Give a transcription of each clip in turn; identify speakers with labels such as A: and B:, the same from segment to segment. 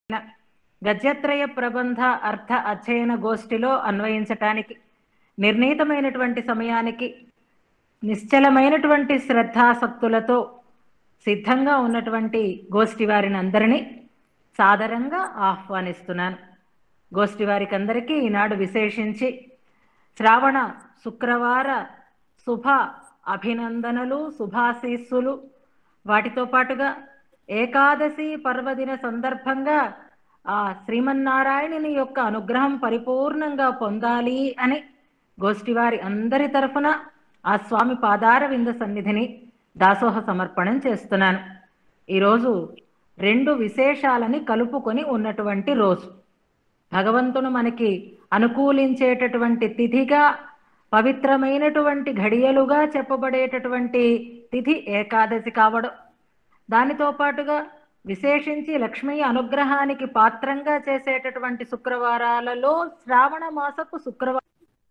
A: గద్యత్రయ ప్రబంధ అర్థ అధ్యయన గోష్ఠిలో అన్వయించటానికి నిర్ణీతమైనటువంటి సమయానికి నిశ్చలమైనటువంటి శ్రద్ధాసక్తులతో సిద్ధంగా ఉన్నటువంటి గోష్ఠి వారిని అందరినీ సాదరంగా ఆహ్వానిస్తున్నాను గోష్ఠి వారికి అందరికీ ఈనాడు విశేషించి శ్రావణ శుక్రవార శుభ అభినందనలు శుభాశీస్సులు వాటితో పాటుగా ఏకాదశి పర్వదిన సందర్భంగా ఆ శ్రీమన్నారాయణుని యొక్క అనుగ్రహం పరిపూర్ణంగా పొందాలి అని గోష్ఠి వారి అందరి తరఫున ఆ స్వామి పాదార వింద సన్నిధిని దాసోహ సమర్పణం చేస్తున్నాను ఈరోజు రెండు విశేషాలని కలుపుకొని ఉన్నటువంటి రోజు భగవంతుడు మనకి అనుకూలించేటటువంటి తిథిగా పవిత్రమైనటువంటి ఘడియలుగా చెప్పబడేటటువంటి తిథి ఏకాదశి కావడం దానితో పాటుగా విశేషించి లక్ష్మీ అనుగ్రహానికి పాత్రంగా చేసేటటువంటి శుక్రవారాలలో శ్రావణ మాసపు శుక్రవారం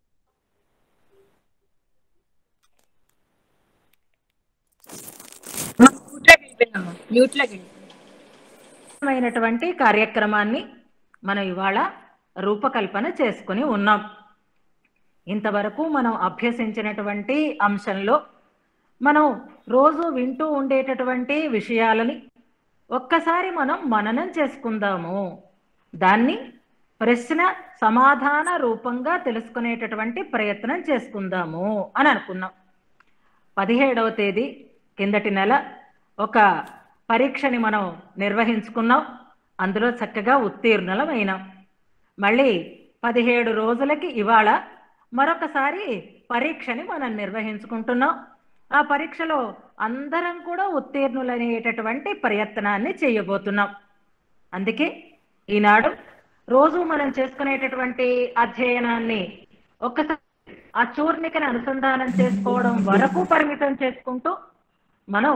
A: మైనటువంటి కార్యక్రమాన్ని మనం ఇవాళ రూపకల్పన చేసుకుని ఉన్నాం ఇంతవరకు మనం అభ్యసించినటువంటి అంశంలో మనం రోజు వింటూ ఉండేటటువంటి విషయాలని ఒక్కసారి మనం మననం చేసుకుందాము దాన్ని ప్రశ్న సమాధాన రూపంగా తెలుసుకునేటటువంటి ప్రయత్నం చేసుకుందాము అని అనుకున్నాం పదిహేడవ తేదీ కిందటి నెల ఒక పరీక్షని మనం నిర్వహించుకున్నాం అందులో చక్కగా ఉత్తీర్ణులమైనాం మళ్ళీ పదిహేడు రోజులకి ఇవాళ మరొకసారి పరీక్షని మనం నిర్వహించుకుంటున్నాం ఆ పరీక్షలో అందరం కూడా ఉత్తీర్ణులనేటటువంటి ప్రయత్నాన్ని చేయబోతున్నాం అందుకే ఈనాడు రోజు మనం చేసుకునేటటువంటి అధ్యయనాన్ని ఒక్కసారి ఆ చూర్ణికని అనుసంధానం చేసుకోవడం వరకు పరిమితం చేసుకుంటూ మనం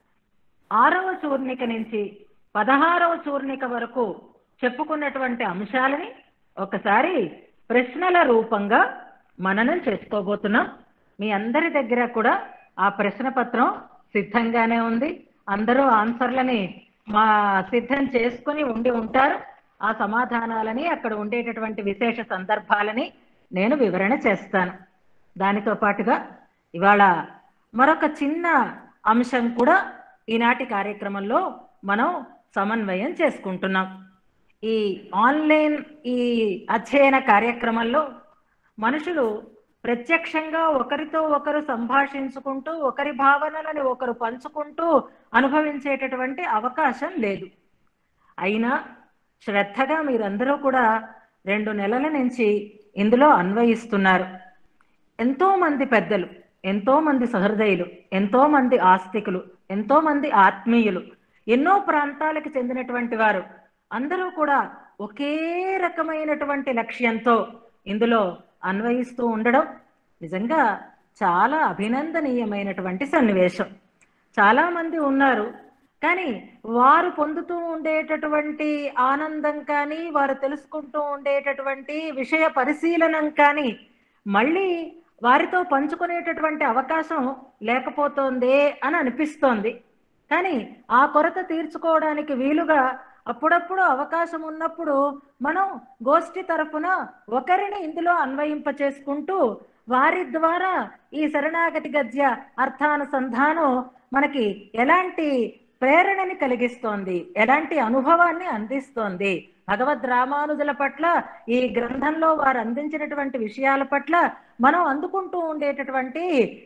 A: ఆరవ చూర్ణిక నుంచి పదహారవ చూర్ణిక వరకు చెప్పుకున్నటువంటి అంశాలని ఒకసారి ప్రశ్నల రూపంగా మననం చేసుకోబోతున్నాం మీ అందరి దగ్గర కూడా ఆ ప్రశ్న పత్రం సిద్ధంగానే ఉంది అందరూ ఆన్సర్లని మా సిద్ధం చేసుకుని ఉండి ఉంటారు ఆ సమాధానాలని అక్కడ ఉండేటటువంటి విశేష సందర్భాలని నేను వివరణ చేస్తాను దానితో పాటుగా ఇవాళ మరొక చిన్న అంశం కూడా ఈనాటి కార్యక్రమంలో మనం సమన్వయం చేసుకుంటున్నాం ఈ ఆన్లైన్ ఈ అధ్యయన కార్యక్రమంలో మనుషులు ప్రత్యక్షంగా ఒకరితో ఒకరు సంభాషించుకుంటూ ఒకరి భావనలని ఒకరు పంచుకుంటూ అనుభవించేటటువంటి అవకాశం లేదు అయినా శ్రద్ధగా మీరందరూ కూడా రెండు నెలల నుంచి ఇందులో అన్వయిస్తున్నారు ఎంతో మంది పెద్దలు ఎంతో మంది సహృదయులు ఎంతో మంది ఆస్తికులు ఎంతో మంది ఆత్మీయులు ఎన్నో ప్రాంతాలకు చెందినటువంటి వారు అందరూ కూడా ఒకే రకమైనటువంటి లక్ష్యంతో ఇందులో అన్వయిస్తూ ఉండడం నిజంగా చాలా అభినందనీయమైనటువంటి సన్నివేశం చాలా మంది ఉన్నారు కానీ వారు పొందుతూ ఉండేటటువంటి ఆనందం కానీ వారు తెలుసుకుంటూ ఉండేటటువంటి విషయ పరిశీలనం కానీ మళ్ళీ వారితో పంచుకునేటటువంటి అవకాశం లేకపోతోందే అని అనిపిస్తోంది కానీ ఆ కొరత తీర్చుకోవడానికి వీలుగా అప్పుడప్పుడు అవకాశం ఉన్నప్పుడు మనం గోష్ఠి తరఫున ఒకరిని ఇందులో అన్వయింప చేసుకుంటూ వారి ద్వారా ఈ శరణాగతి గద్య అర్థానుసంధానం మనకి ఎలాంటి ప్రేరణని కలిగిస్తోంది ఎలాంటి అనుభవాన్ని అందిస్తోంది భగవద్ రామానుజుల పట్ల ఈ గ్రంథంలో వారు అందించినటువంటి విషయాల పట్ల మనం అందుకుంటూ ఉండేటటువంటి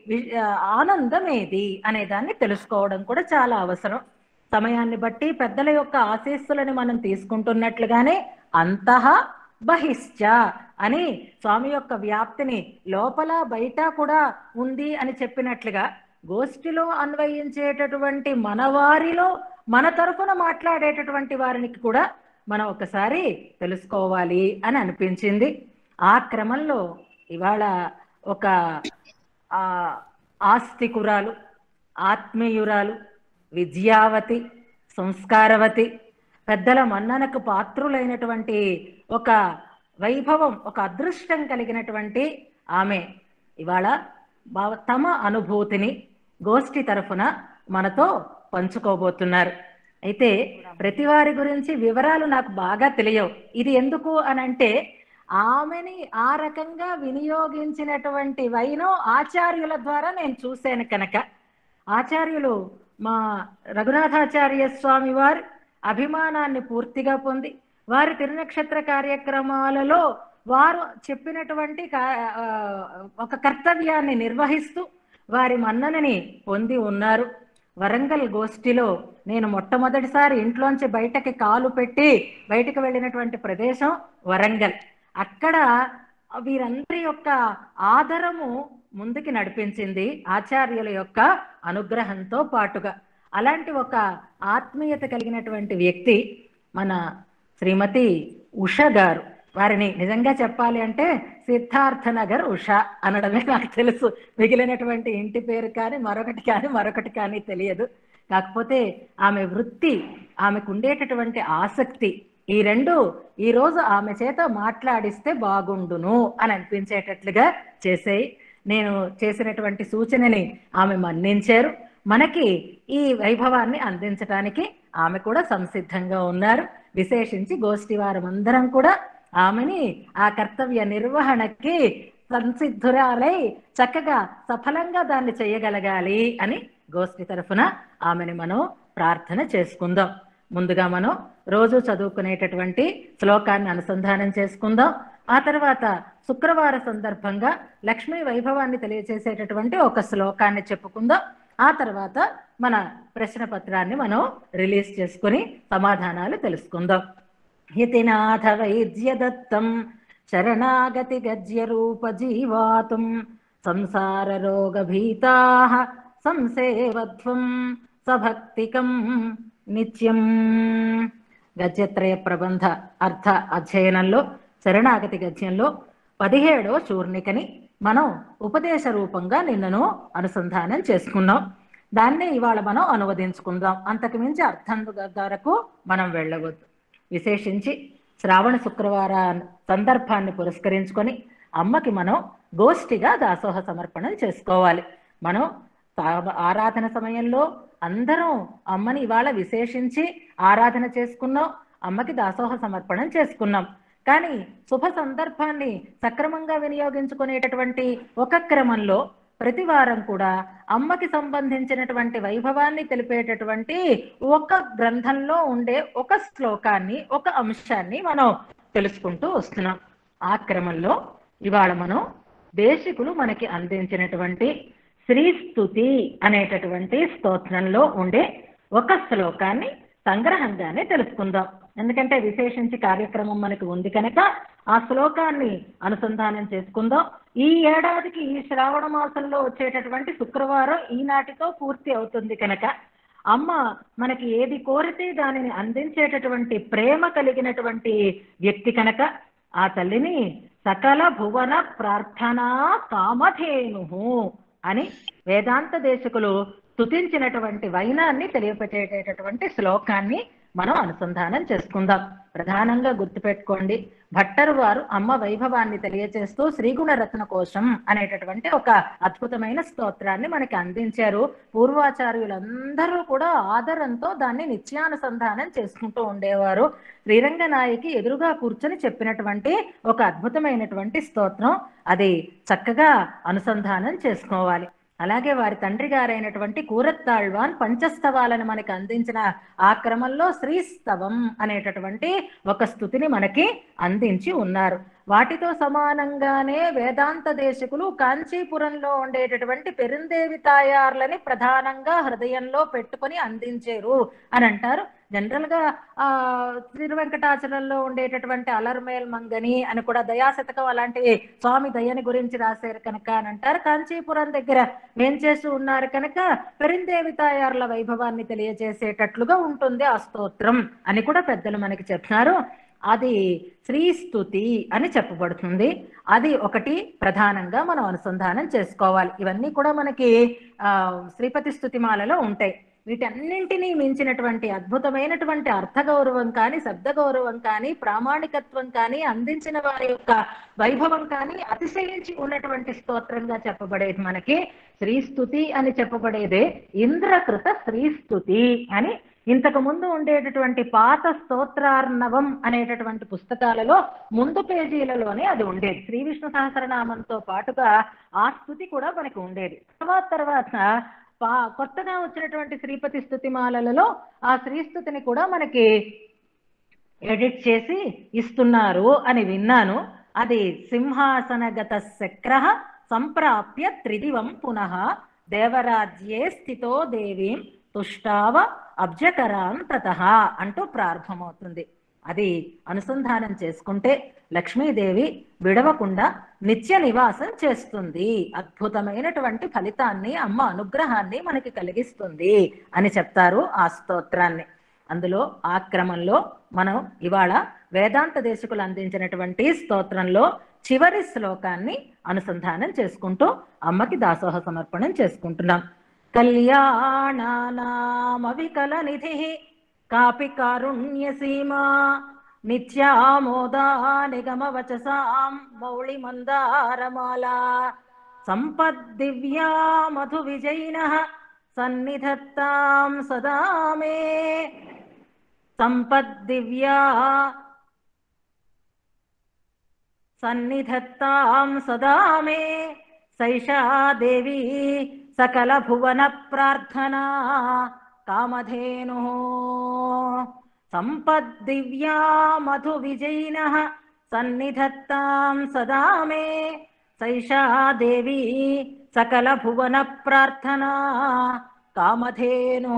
A: ఆనందం ఏది అనే దాన్ని తెలుసుకోవడం కూడా చాలా అవసరం సమయాన్ని బట్టి పెద్దల యొక్క ఆశీస్సులని మనం తీసుకుంటున్నట్లుగానే అంతః బహిశ్చ అని స్వామి యొక్క వ్యాప్తిని లోపల బయట కూడా ఉంది అని చెప్పినట్లుగా గోష్ఠిలో అన్వయించేటటువంటి మనవారిలో మన తరఫున మాట్లాడేటటువంటి వారికి కూడా మనం ఒకసారి తెలుసుకోవాలి అని అనిపించింది ఆ క్రమంలో ఇవాళ ఒక ఆ ఆస్తికురాలు ఆత్మీయురాలు విద్యావతి సంస్కారవతి పెద్దల మన్ననకు పాత్రులైనటువంటి ఒక వైభవం ఒక అదృష్టం కలిగినటువంటి ఆమె ఇవాళ బా- తమ అనుభూతిని గోష్ఠి తరఫున మనతో పంచుకోబోతున్నారు అయితే ప్రతి వారి గురించి వివరాలు నాకు బాగా తెలియవు ఇది ఎందుకు అని అంటే ఆమెని ఆ రకంగా వినియోగించినటువంటి వైనం ఆచార్యుల ద్వారా నేను చూశాను కనుక ఆచార్యులు మా రఘునాథాచార్య స్వామి వారి అభిమానాన్ని పూర్తిగా పొంది వారి తిరునక్షత్ర కార్యక్రమాలలో వారు చెప్పినటువంటి కా- ఆ, ఒక కర్తవ్యాన్ని నిర్వహిస్తూ వారి మన్ననని పొంది ఉన్నారు వరంగల్ గోష్ఠిలో నేను మొట్టమొదటిసారి ఇంట్లోంచి బయటకి కాలు పెట్టి బయటకు వెళ్ళినటువంటి ప్రదేశం వరంగల్ అక్కడ వీరందరి యొక్క ఆదరము ముందుకి నడిపించింది ఆచార్యుల యొక్క అనుగ్రహంతో పాటుగా అలాంటి ఒక ఆత్మీయత కలిగినటువంటి వ్యక్తి మన శ్రీమతి ఉష గారు వారిని నిజంగా చెప్పాలి అంటే సిద్ధార్థ నగర్ ఉష అనడమే నాకు తెలుసు మిగిలినటువంటి ఇంటి పేరు కానీ మరొకటి కానీ మరొకటి కానీ తెలియదు కాకపోతే ఆమె వృత్తి ఆమెకు ఉండేటటువంటి ఆసక్తి ఈ రెండు ఈ రోజు ఆమె చేత మాట్లాడిస్తే బాగుండును అని అనిపించేటట్లుగా చేసేయి నేను చేసినటువంటి సూచనని ఆమె మన్నించారు మనకి ఈ వైభవాన్ని అందించడానికి ఆమె కూడా సంసిద్ధంగా ఉన్నారు విశేషించి గోష్ఠి వారమందరం కూడా ఆమెని ఆ కర్తవ్య నిర్వహణకి సంసిద్ధురాలై చక్కగా సఫలంగా దాన్ని చేయగలగాలి అని గోష్ఠి తరఫున ఆమెని మనం ప్రార్థన చేసుకుందాం ముందుగా మనం రోజు చదువుకునేటటువంటి శ్లోకాన్ని అనుసంధానం చేసుకుందాం ఆ తర్వాత శుక్రవార సందర్భంగా లక్ష్మీ వైభవాన్ని తెలియజేసేటటువంటి ఒక శ్లోకాన్ని చెప్పుకుందాం ఆ తర్వాత మన ప్రశ్న పత్రాన్ని మనం రిలీజ్ చేసుకుని సమాధానాలు తెలుసుకుందాం యతినాథ వైద్య దత్తం శరణాగతి గజ్య రూప జీవాతుం సంసార రోగ భీతా సంసేవత్వం సభక్తికం నిత్యం గద్యత్రయ ప్రబంధ అర్థ అధ్యయనంలో శరణాగతి గద్యంలో పదిహేడో చూర్ణికని మనం ఉపదేశ రూపంగా నిన్నను అనుసంధానం చేసుకున్నాం దాన్ని ఇవాళ మనం అనువదించుకుందాం అంతకు మించి అర్థం వరకు మనం వెళ్ళవద్దు విశేషించి శ్రావణ శుక్రవార సందర్భాన్ని పురస్కరించుకొని అమ్మకి మనం గోష్ఠిగా దాసోహ సమర్పణం చేసుకోవాలి మనం తా- ఆరాధన సమయంలో అందరం అమ్మని ఇవాళ విశేషించి ఆరాధన చేసుకున్నాం అమ్మకి దాసోహ సమర్పణం చేసుకున్నాం కానీ శుభ సందర్భాన్ని సక్రమంగా వినియోగించుకునేటటువంటి ఒక క్రమంలో ప్రతి వారం కూడా అమ్మకి సంబంధించినటువంటి వైభవాన్ని తెలిపేటటువంటి ఒక గ్రంథంలో ఉండే ఒక శ్లోకాన్ని ఒక అంశాన్ని మనం తెలుసుకుంటూ వస్తున్నాం ఆ క్రమంలో ఇవాళ మనం దేశికులు మనకి అందించినటువంటి శ్రీస్తుతి అనేటటువంటి స్తోత్రంలో ఉండే ఒక శ్లోకాన్ని సంగ్రహంగానే తెలుసుకుందాం ఎందుకంటే విశేషించి కార్యక్రమం మనకి ఉంది కనుక ఆ శ్లోకాన్ని అనుసంధానం చేసుకుందాం ఈ ఏడాదికి ఈ శ్రావణ మాసంలో వచ్చేటటువంటి శుక్రవారం ఈనాటితో పూర్తి అవుతుంది కనుక అమ్మ మనకి ఏది కోరితే దానిని అందించేటటువంటి ప్రేమ కలిగినటువంటి వ్యక్తి కనుక ఆ తల్లిని సకల భువన ప్రార్థనా కామధేను అని వేదాంత దేశకులు స్తుతించినటువంటి వైనాన్ని తెలియపెట్టేటటువంటి శ్లోకాన్ని మనం అనుసంధానం చేసుకుందాం ప్రధానంగా గుర్తుపెట్టుకోండి భట్టరు వారు అమ్మ వైభవాన్ని తెలియజేస్తూ శ్రీగుణ రత్న కోశం అనేటటువంటి ఒక అద్భుతమైన స్తోత్రాన్ని మనకి అందించారు పూర్వాచార్యులందరూ కూడా ఆదరంతో దాన్ని నిత్యానుసంధానం చేసుకుంటూ ఉండేవారు శ్రీరంగ నాయకి ఎదురుగా కూర్చొని చెప్పినటువంటి ఒక అద్భుతమైనటువంటి స్తోత్రం అది చక్కగా అనుసంధానం చేసుకోవాలి అలాగే వారి తండ్రి గారైనటువంటి కూరత్తాళ్వాన్ పంచస్తవాలను మనకి అందించిన ఆ క్రమంలో శ్రీస్తవం అనేటటువంటి ఒక స్థుతిని మనకి అందించి ఉన్నారు వాటితో సమానంగానే వేదాంత దేశకులు కాంచీపురంలో ఉండేటటువంటి పెరుందేవి తాయార్లని ప్రధానంగా హృదయంలో పెట్టుకొని అందించారు అని అంటారు జనరల్ గా ఆ తిరువెంకటాచలంలో ఉండేటటువంటి అలర్మేల్ మంగని అని కూడా దయాశతకం అలాంటి స్వామి దయని గురించి రాశారు కనుక అని అంటారు కాంచీపురం దగ్గర ఏం చేసి ఉన్నారు కనుక పెరిందేవి తాయార్ల వైభవాన్ని తెలియజేసేటట్లుగా ఉంటుంది ఆ స్తోత్రం అని కూడా పెద్దలు మనకి చెప్తున్నారు అది శ్రీస్తుతి అని చెప్పబడుతుంది అది ఒకటి ప్రధానంగా మనం అనుసంధానం చేసుకోవాలి ఇవన్నీ కూడా మనకి ఆ శ్రీపతి స్తుతిమాలలో ఉంటాయి వీటన్నింటినీ మించినటువంటి అద్భుతమైనటువంటి అర్థగౌరవం కానీ శబ్ద గౌరవం కానీ ప్రామాణికత్వం కానీ అందించిన వారి యొక్క వైభవం కానీ అతిశయించి ఉన్నటువంటి స్తోత్రంగా చెప్పబడేది మనకి శ్రీస్తుతి అని చెప్పబడేదే ఇంద్రకృత శ్రీస్తుతి అని ఇంతకు ముందు ఉండేటటువంటి పాత స్తోత్రార్ణవం అనేటటువంటి పుస్తకాలలో ముందు పేజీలలోనే అది ఉండేది శ్రీ విష్ణు సహస్రనామంతో పాటుగా ఆ స్థుతి కూడా మనకి ఉండేది తర్వాత తర్వాత పా- కొత్తగా వచ్చినటువంటి శ్రీపతి స్థుతిమాలలో ఆ శ్రీస్థుతిని కూడా మనకి ఎడిట్ చేసి ఇస్తున్నారు అని విన్నాను అది సింహాసనగత శక్ర సంప్రాప్య త్రిదివం పునః దేవరాజ్యే స్థితో దేవీం తుష్టావ అబ్జకరాన్ తత అంటూ ప్రారంభమవుతుంది అది అనుసంధానం చేసుకుంటే లక్ష్మీదేవి విడవకుండా నిత్య నివాసం చేస్తుంది అద్భుతమైనటువంటి ఫలితాన్ని అమ్మ అనుగ్రహాన్ని మనకి కలిగిస్తుంది అని చెప్తారు ఆ స్తోత్రాన్ని అందులో ఆ క్రమంలో మనం ఇవాళ వేదాంత దేశకులు అందించినటువంటి స్తోత్రంలో చివరి శ్లోకాన్ని అనుసంధానం చేసుకుంటూ అమ్మకి దాసోహ సమర్పణం చేసుకుంటున్నాం కళ్యాణానామవికల నిధి కాపి కారుణ్య సీమా నిత్యామోదా నిగమ వచసాం మౌళి మందారమాల సంపద్దివ్యా మధు విజయిన సన్నిధత్తాం సదా మే సంపద్దివ్యా సన్నిధత్తాం సదా మే సైషా దేవీ సకల భువన ప్రార్థనా కామధేను సంపద్దివ్యా మధు విజయిన సన్నిధత్తాం సదా మే సైషా దేవీ సకల భువన ప్రార్థనా కామధేను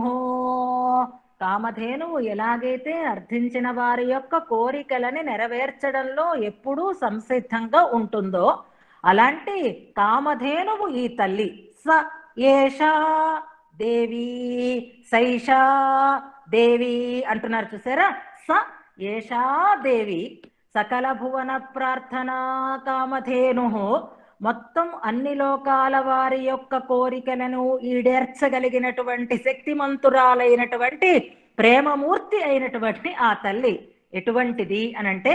A: కామధేనువు ఎలాగైతే అర్థించిన వారి యొక్క కోరికలని నెరవేర్చడంలో ఎప్పుడూ సంసిద్ధంగా ఉంటుందో అలాంటి కామధేనువు ఈ తల్లి స ఏషా దేవి సైషా దేవి అంటున్నారు చూసారా స ఏషా దేవి సకల భువన ప్రార్థనా కామధేను మొత్తం అన్ని లోకాల వారి యొక్క కోరికలను ఈడేర్చగలిగినటువంటి శక్తిమంతురాలైనటువంటి ప్రేమమూర్తి అయినటువంటి ఆ తల్లి ఎటువంటిది అనంటే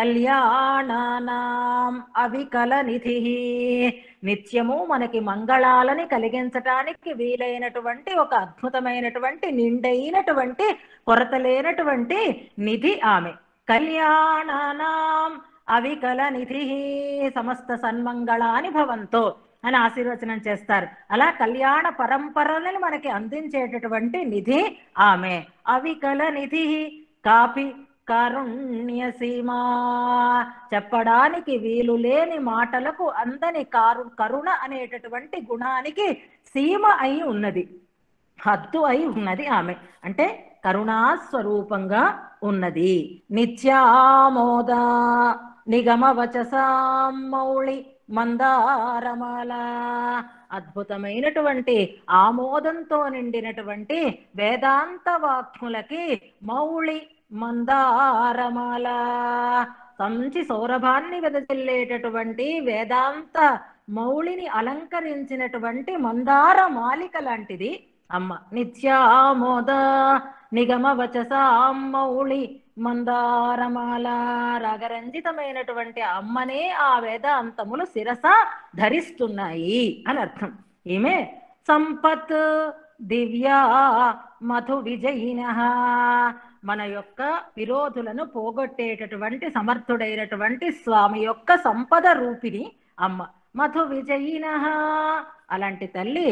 A: కళ్యాణానాం అవికల నిధి నిత్యము మనకి మంగళాలని కలిగించటానికి వీలైనటువంటి ఒక అద్భుతమైనటువంటి నిండైనటువంటి కొరత లేనటువంటి నిధి ఆమె కళ్యాణానాం అవికల నిధి సమస్త సన్మంగళాని భవంతో అని ఆశీర్వచనం చేస్తారు అలా కళ్యాణ పరంపరలను మనకి అందించేటటువంటి నిధి ఆమె అవికల నిధి కాపి కారుణ్య సీమా చెప్పడానికి వీలు లేని మాటలకు అందని కారు కరుణ అనేటటువంటి గుణానికి సీమ అయి ఉన్నది హద్దు అయి ఉన్నది ఆమె అంటే కరుణా స్వరూపంగా ఉన్నది నిత్యామోద నిగమ వచసాం మౌళి మందారమాల అద్భుతమైనటువంటి ఆమోదంతో నిండినటువంటి వేదాంత వాక్ములకి మౌళి మందారమాల సంచి సౌరభాన్ని వెదజల్లేటటువంటి వేదాంత మౌళిని అలంకరించినటువంటి మందార మాలిక లాంటిది అమ్మ నిత్యామోద నిగమ వచసాం మౌళి మందారమాల రాగరంజితమైనటువంటి అమ్మనే ఆ వేదాంతములు శిరస ధరిస్తున్నాయి అని అర్థం ఈమె సంపత్ దివ్యా మధు విజయిన మన యొక్క విరోధులను పోగొట్టేటటువంటి సమర్థుడైనటువంటి స్వామి యొక్క సంపద రూపిణి అమ్మ మధు విజయిన అలాంటి తల్లి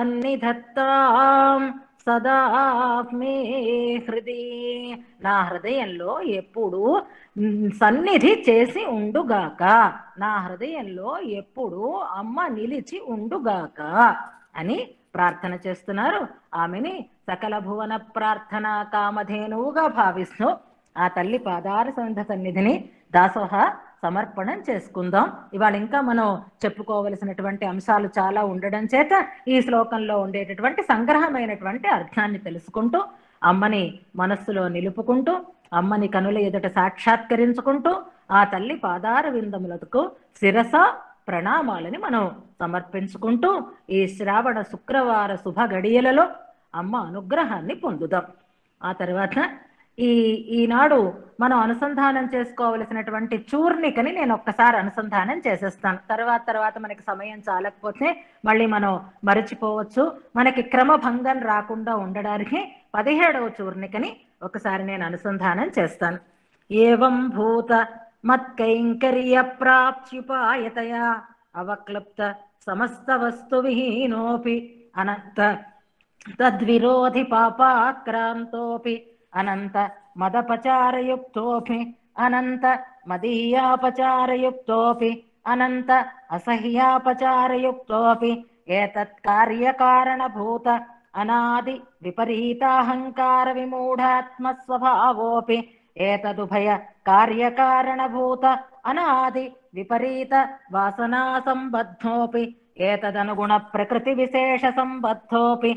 A: సన్నిధత్తాం సదా మే హృది నా హృదయంలో ఎప్పుడు సన్నిధి చేసి ఉండుగాక నా హృదయంలో ఎప్పుడు అమ్మ నిలిచి ఉండుగాక అని ప్రార్థన చేస్తున్నారు ఆమెని సకల భువన ప్రార్థన కామధేనువుగా భావిస్తూ ఆ తల్లి పాదార సంధ సన్నిధిని దాసోహ సమర్పణం చేసుకుందాం ఇవాళ ఇంకా మనం చెప్పుకోవలసినటువంటి అంశాలు చాలా ఉండడం చేత ఈ శ్లోకంలో ఉండేటటువంటి సంగ్రహమైనటువంటి అర్థాన్ని తెలుసుకుంటూ అమ్మని మనస్సులో నిలుపుకుంటూ అమ్మని కనుల ఎదుట సాక్షాత్కరించుకుంటూ ఆ తల్లి పాదార విందములకు శిరస ప్రణామాలని మనం సమర్పించుకుంటూ ఈ శ్రావణ శుక్రవార శుభ గడియలలో అమ్మ అనుగ్రహాన్ని పొందుదాం ఆ తర్వాత ఈ ఈనాడు మనం అనుసంధానం చేసుకోవలసినటువంటి చూర్ణికని నేను ఒక్కసారి అనుసంధానం చేసేస్తాను తర్వాత తర్వాత మనకి సమయం చాలకపోతే మళ్ళీ మనం మరచిపోవచ్చు మనకి క్రమభంగం రాకుండా ఉండడానికి పదిహేడవ చూర్ణికని ఒకసారి నేను అనుసంధానం చేస్తాను ఏవం భూత మత్కైంకర్య ప్రాప్త్యుపాయతయా అవక్లుప్త సమస్త వస్తు విహీనోపి అనంత తద్విరోధి పాపాక్రాంతోపి అనంత మదపచారయుక్తోపి అనంత మదీయాపచారయుక్తోపి అనంత అసహ్యాపచారయుక్తోపి ఏతత్ కార్యకారణభూత అనాది విపరీతాహంకార విమూఢాత్మ స్వభావోపి ఏతదుభయ కార్యకారణభూత అనాది విపరీత వాసనా సంబద్ధోపి ఏతదనుగుణ ప్రకృతి విశేష సంబద్ధోపి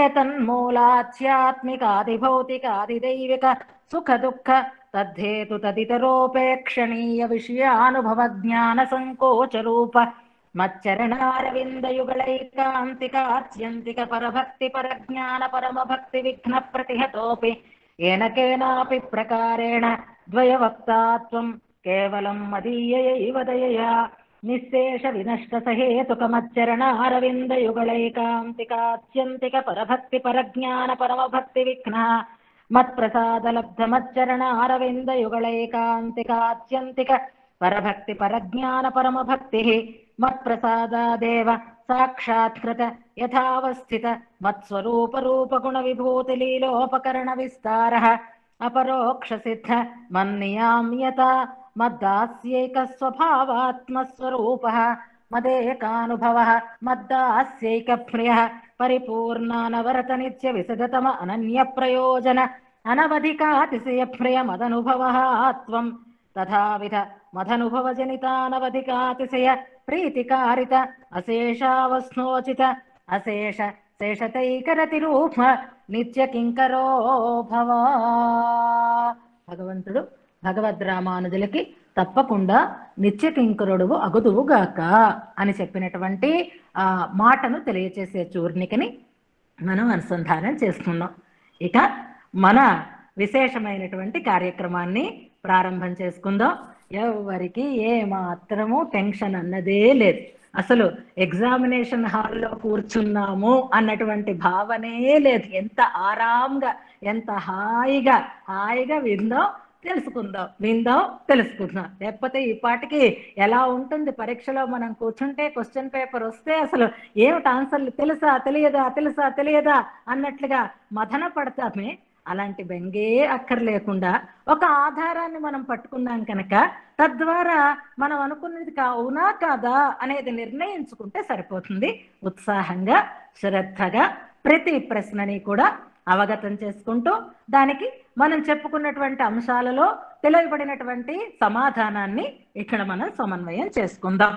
A: ఏతన్మూలాధ్యాత్మికాదిభౌతికాదిదైవిక సుఖ దుఃఖ తద్ధేతు తదితరోపేక్షణీయ విషయానుభవ జ్ఞాన సంకోచ రూప మచ్చరణారవిందయుగళైకాంతికాత్యంతిక పరభక్తి పరజ్ఞాన పరమభక్తి విఘ్న ప్రతిహతోపి ఏన కేనాపి ప్రకారేణ ద్వయవక్తాత్వం కేవలం మదీయైవ దయయా నిశేష వినష్ట సహేతుకమచ్చరణారవిందయుగళైకాంతికాత్యంతిక పరభక్తి పరజ్ఞాన పరమభక్తి విఘ్న మత్ప్రసాదలబ్ధమచ్చరణారవిందయుగళైకాంతికాత్యంతిక పరభక్తి పరజ్ఞాన పరమభక్తి మత్ప్రసాదాదేవ సాక్షాత్కృత యథావస్థిత మత్స్వరూప రూపగుణ విభూతి లీలోపకరణ విస్తార అపరోక్ష సిద్ధ మన్నియామ్యత మద్దాస్యైక స్వభావాత్మస్వరూప మదేకానుభవ మద్దాస్యైక ప్రియ పరిపూర్ణానవరత నిత్య విశదతమ అనన్య ప్రయోజన అనవధికాతిశయ ప్రియ మదనుభవ త్వం తథావిధ మదనుభవ జనితానవధికాతిశయ ప్రీతికారిత అశేషావస్నోచిత అశేష శేషతైకరతి రూప నిత్య కింకరో భవ భగవంతుడు భగవద్ రామానుజులకి తప్పకుండా నిత్య కింకరుడువు అగుదువుగాక అని చెప్పినటువంటి ఆ మాటను తెలియచేసే చూర్ణికని మనం అనుసంధానం చేసుకున్నాం ఇక మన విశేషమైనటువంటి కార్యక్రమాన్ని ప్రారంభం చేసుకుందాం ఎవరికి ఏ మాత్రము టెన్షన్ అన్నదే లేదు అసలు ఎగ్జామినేషన్ హాల్లో కూర్చున్నాము అన్నటువంటి భావనే లేదు ఎంత ఆరాంగా ఎంత హాయిగా హాయిగా విందాం తెలుసుకుందాం విందాం తెలుసుకుందాం లేకపోతే ఈ పాటికి ఎలా ఉంటుంది పరీక్షలో మనం కూర్చుంటే క్వశ్చన్ పేపర్ వస్తే అసలు ఏమిటి ఆన్సర్లు తెలుసా తెలియదా తెలుసా తెలియదా అన్నట్లుగా మదన పడతామే అలాంటి బెంగే అక్కర్లేకుండా ఒక ఆధారాన్ని మనం పట్టుకున్నాం కనుక తద్వారా మనం అనుకున్నది కా అవునా కాదా అనేది నిర్ణయించుకుంటే సరిపోతుంది ఉత్సాహంగా శ్రద్ధగా ప్రతి ప్రశ్నని కూడా అవగతం చేసుకుంటూ దానికి మనం చెప్పుకున్నటువంటి అంశాలలో తెలియబడినటువంటి సమాధానాన్ని ఇక్కడ మనం సమన్వయం చేసుకుందాం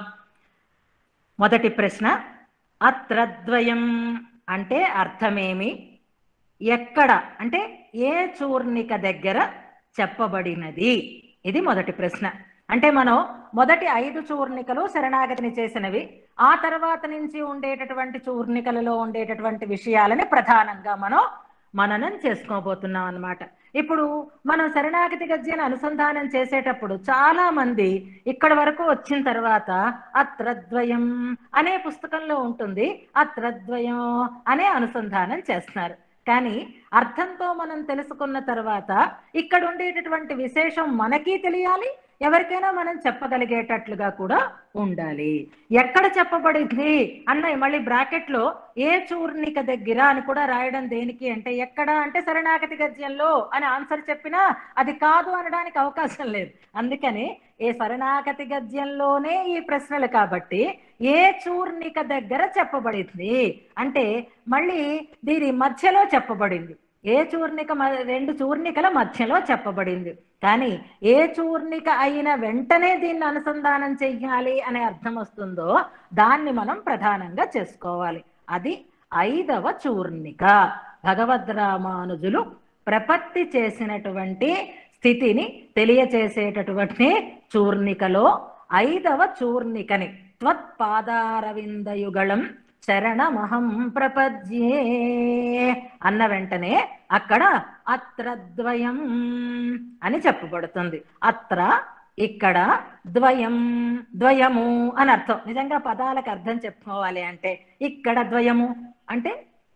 A: మొదటి ప్రశ్న అత్రద్వయం అంటే అర్థమేమి ఎక్కడ అంటే ఏ చూర్ణిక దగ్గర చెప్పబడినది ఇది మొదటి ప్రశ్న అంటే మనం మొదటి ఐదు చూర్ణికలు శరణాగతిని చేసినవి ఆ తర్వాత నుంచి ఉండేటటువంటి చూర్ణికలలో ఉండేటటువంటి విషయాలని ప్రధానంగా మనం మననం చేసుకోబోతున్నాం అన్నమాట ఇప్పుడు మనం శరణాగతి గద్యాన్ని అనుసంధానం చేసేటప్పుడు చాలా మంది ఇక్కడ వరకు వచ్చిన తర్వాత అత్రద్వయం అనే పుస్తకంలో ఉంటుంది అత్రద్వయం అనే అనుసంధానం చేస్తున్నారు కానీ అర్థంతో మనం తెలుసుకున్న తర్వాత ఇక్కడ ఉండేటటువంటి విశేషం మనకి తెలియాలి ఎవరికైనా మనం చెప్పగలిగేటట్లుగా కూడా ఉండాలి ఎక్కడ చెప్పబడింది అన్న మళ్ళీ బ్రాకెట్ లో ఏ చూర్ణిక దగ్గర అని కూడా రాయడం దేనికి అంటే ఎక్కడ అంటే శరణాగతి గద్యంలో అని ఆన్సర్ చెప్పినా అది కాదు అనడానికి అవకాశం లేదు అందుకని ఏ శరణాగతి గద్యంలోనే ఈ ప్రశ్నలు కాబట్టి ఏ చూర్ణిక దగ్గర చెప్పబడింది అంటే మళ్ళీ దీని మధ్యలో చెప్పబడింది ఏ చూర్ణిక మ- రెండు చూర్ణికల మధ్యలో చెప్పబడింది కానీ ఏ చూర్ణిక అయిన వెంటనే దీన్ని అనుసంధానం చెయ్యాలి అనే అర్థం వస్తుందో దాన్ని మనం ప్రధానంగా చేసుకోవాలి అది ఐదవ చూర్ణిక భగవద్ రామానుజులు ప్రపత్తి చేసినటువంటి స్థితిని తెలియచేసేటటువంటి చూర్ణికలో ఐదవ చూర్ణికని త్వత్పాదారవిందయుగళం శరణమహం ప్రపద్యే అన్న వెంటనే అక్కడ అత్రద్వయం అని చెప్పబడుతుంది అత్ర ఇక్కడ ద్వయం ద్వయము అని అర్థం నిజంగా పదాలకు అర్థం చెప్పుకోవాలి అంటే ఇక్కడ ద్వయము అంటే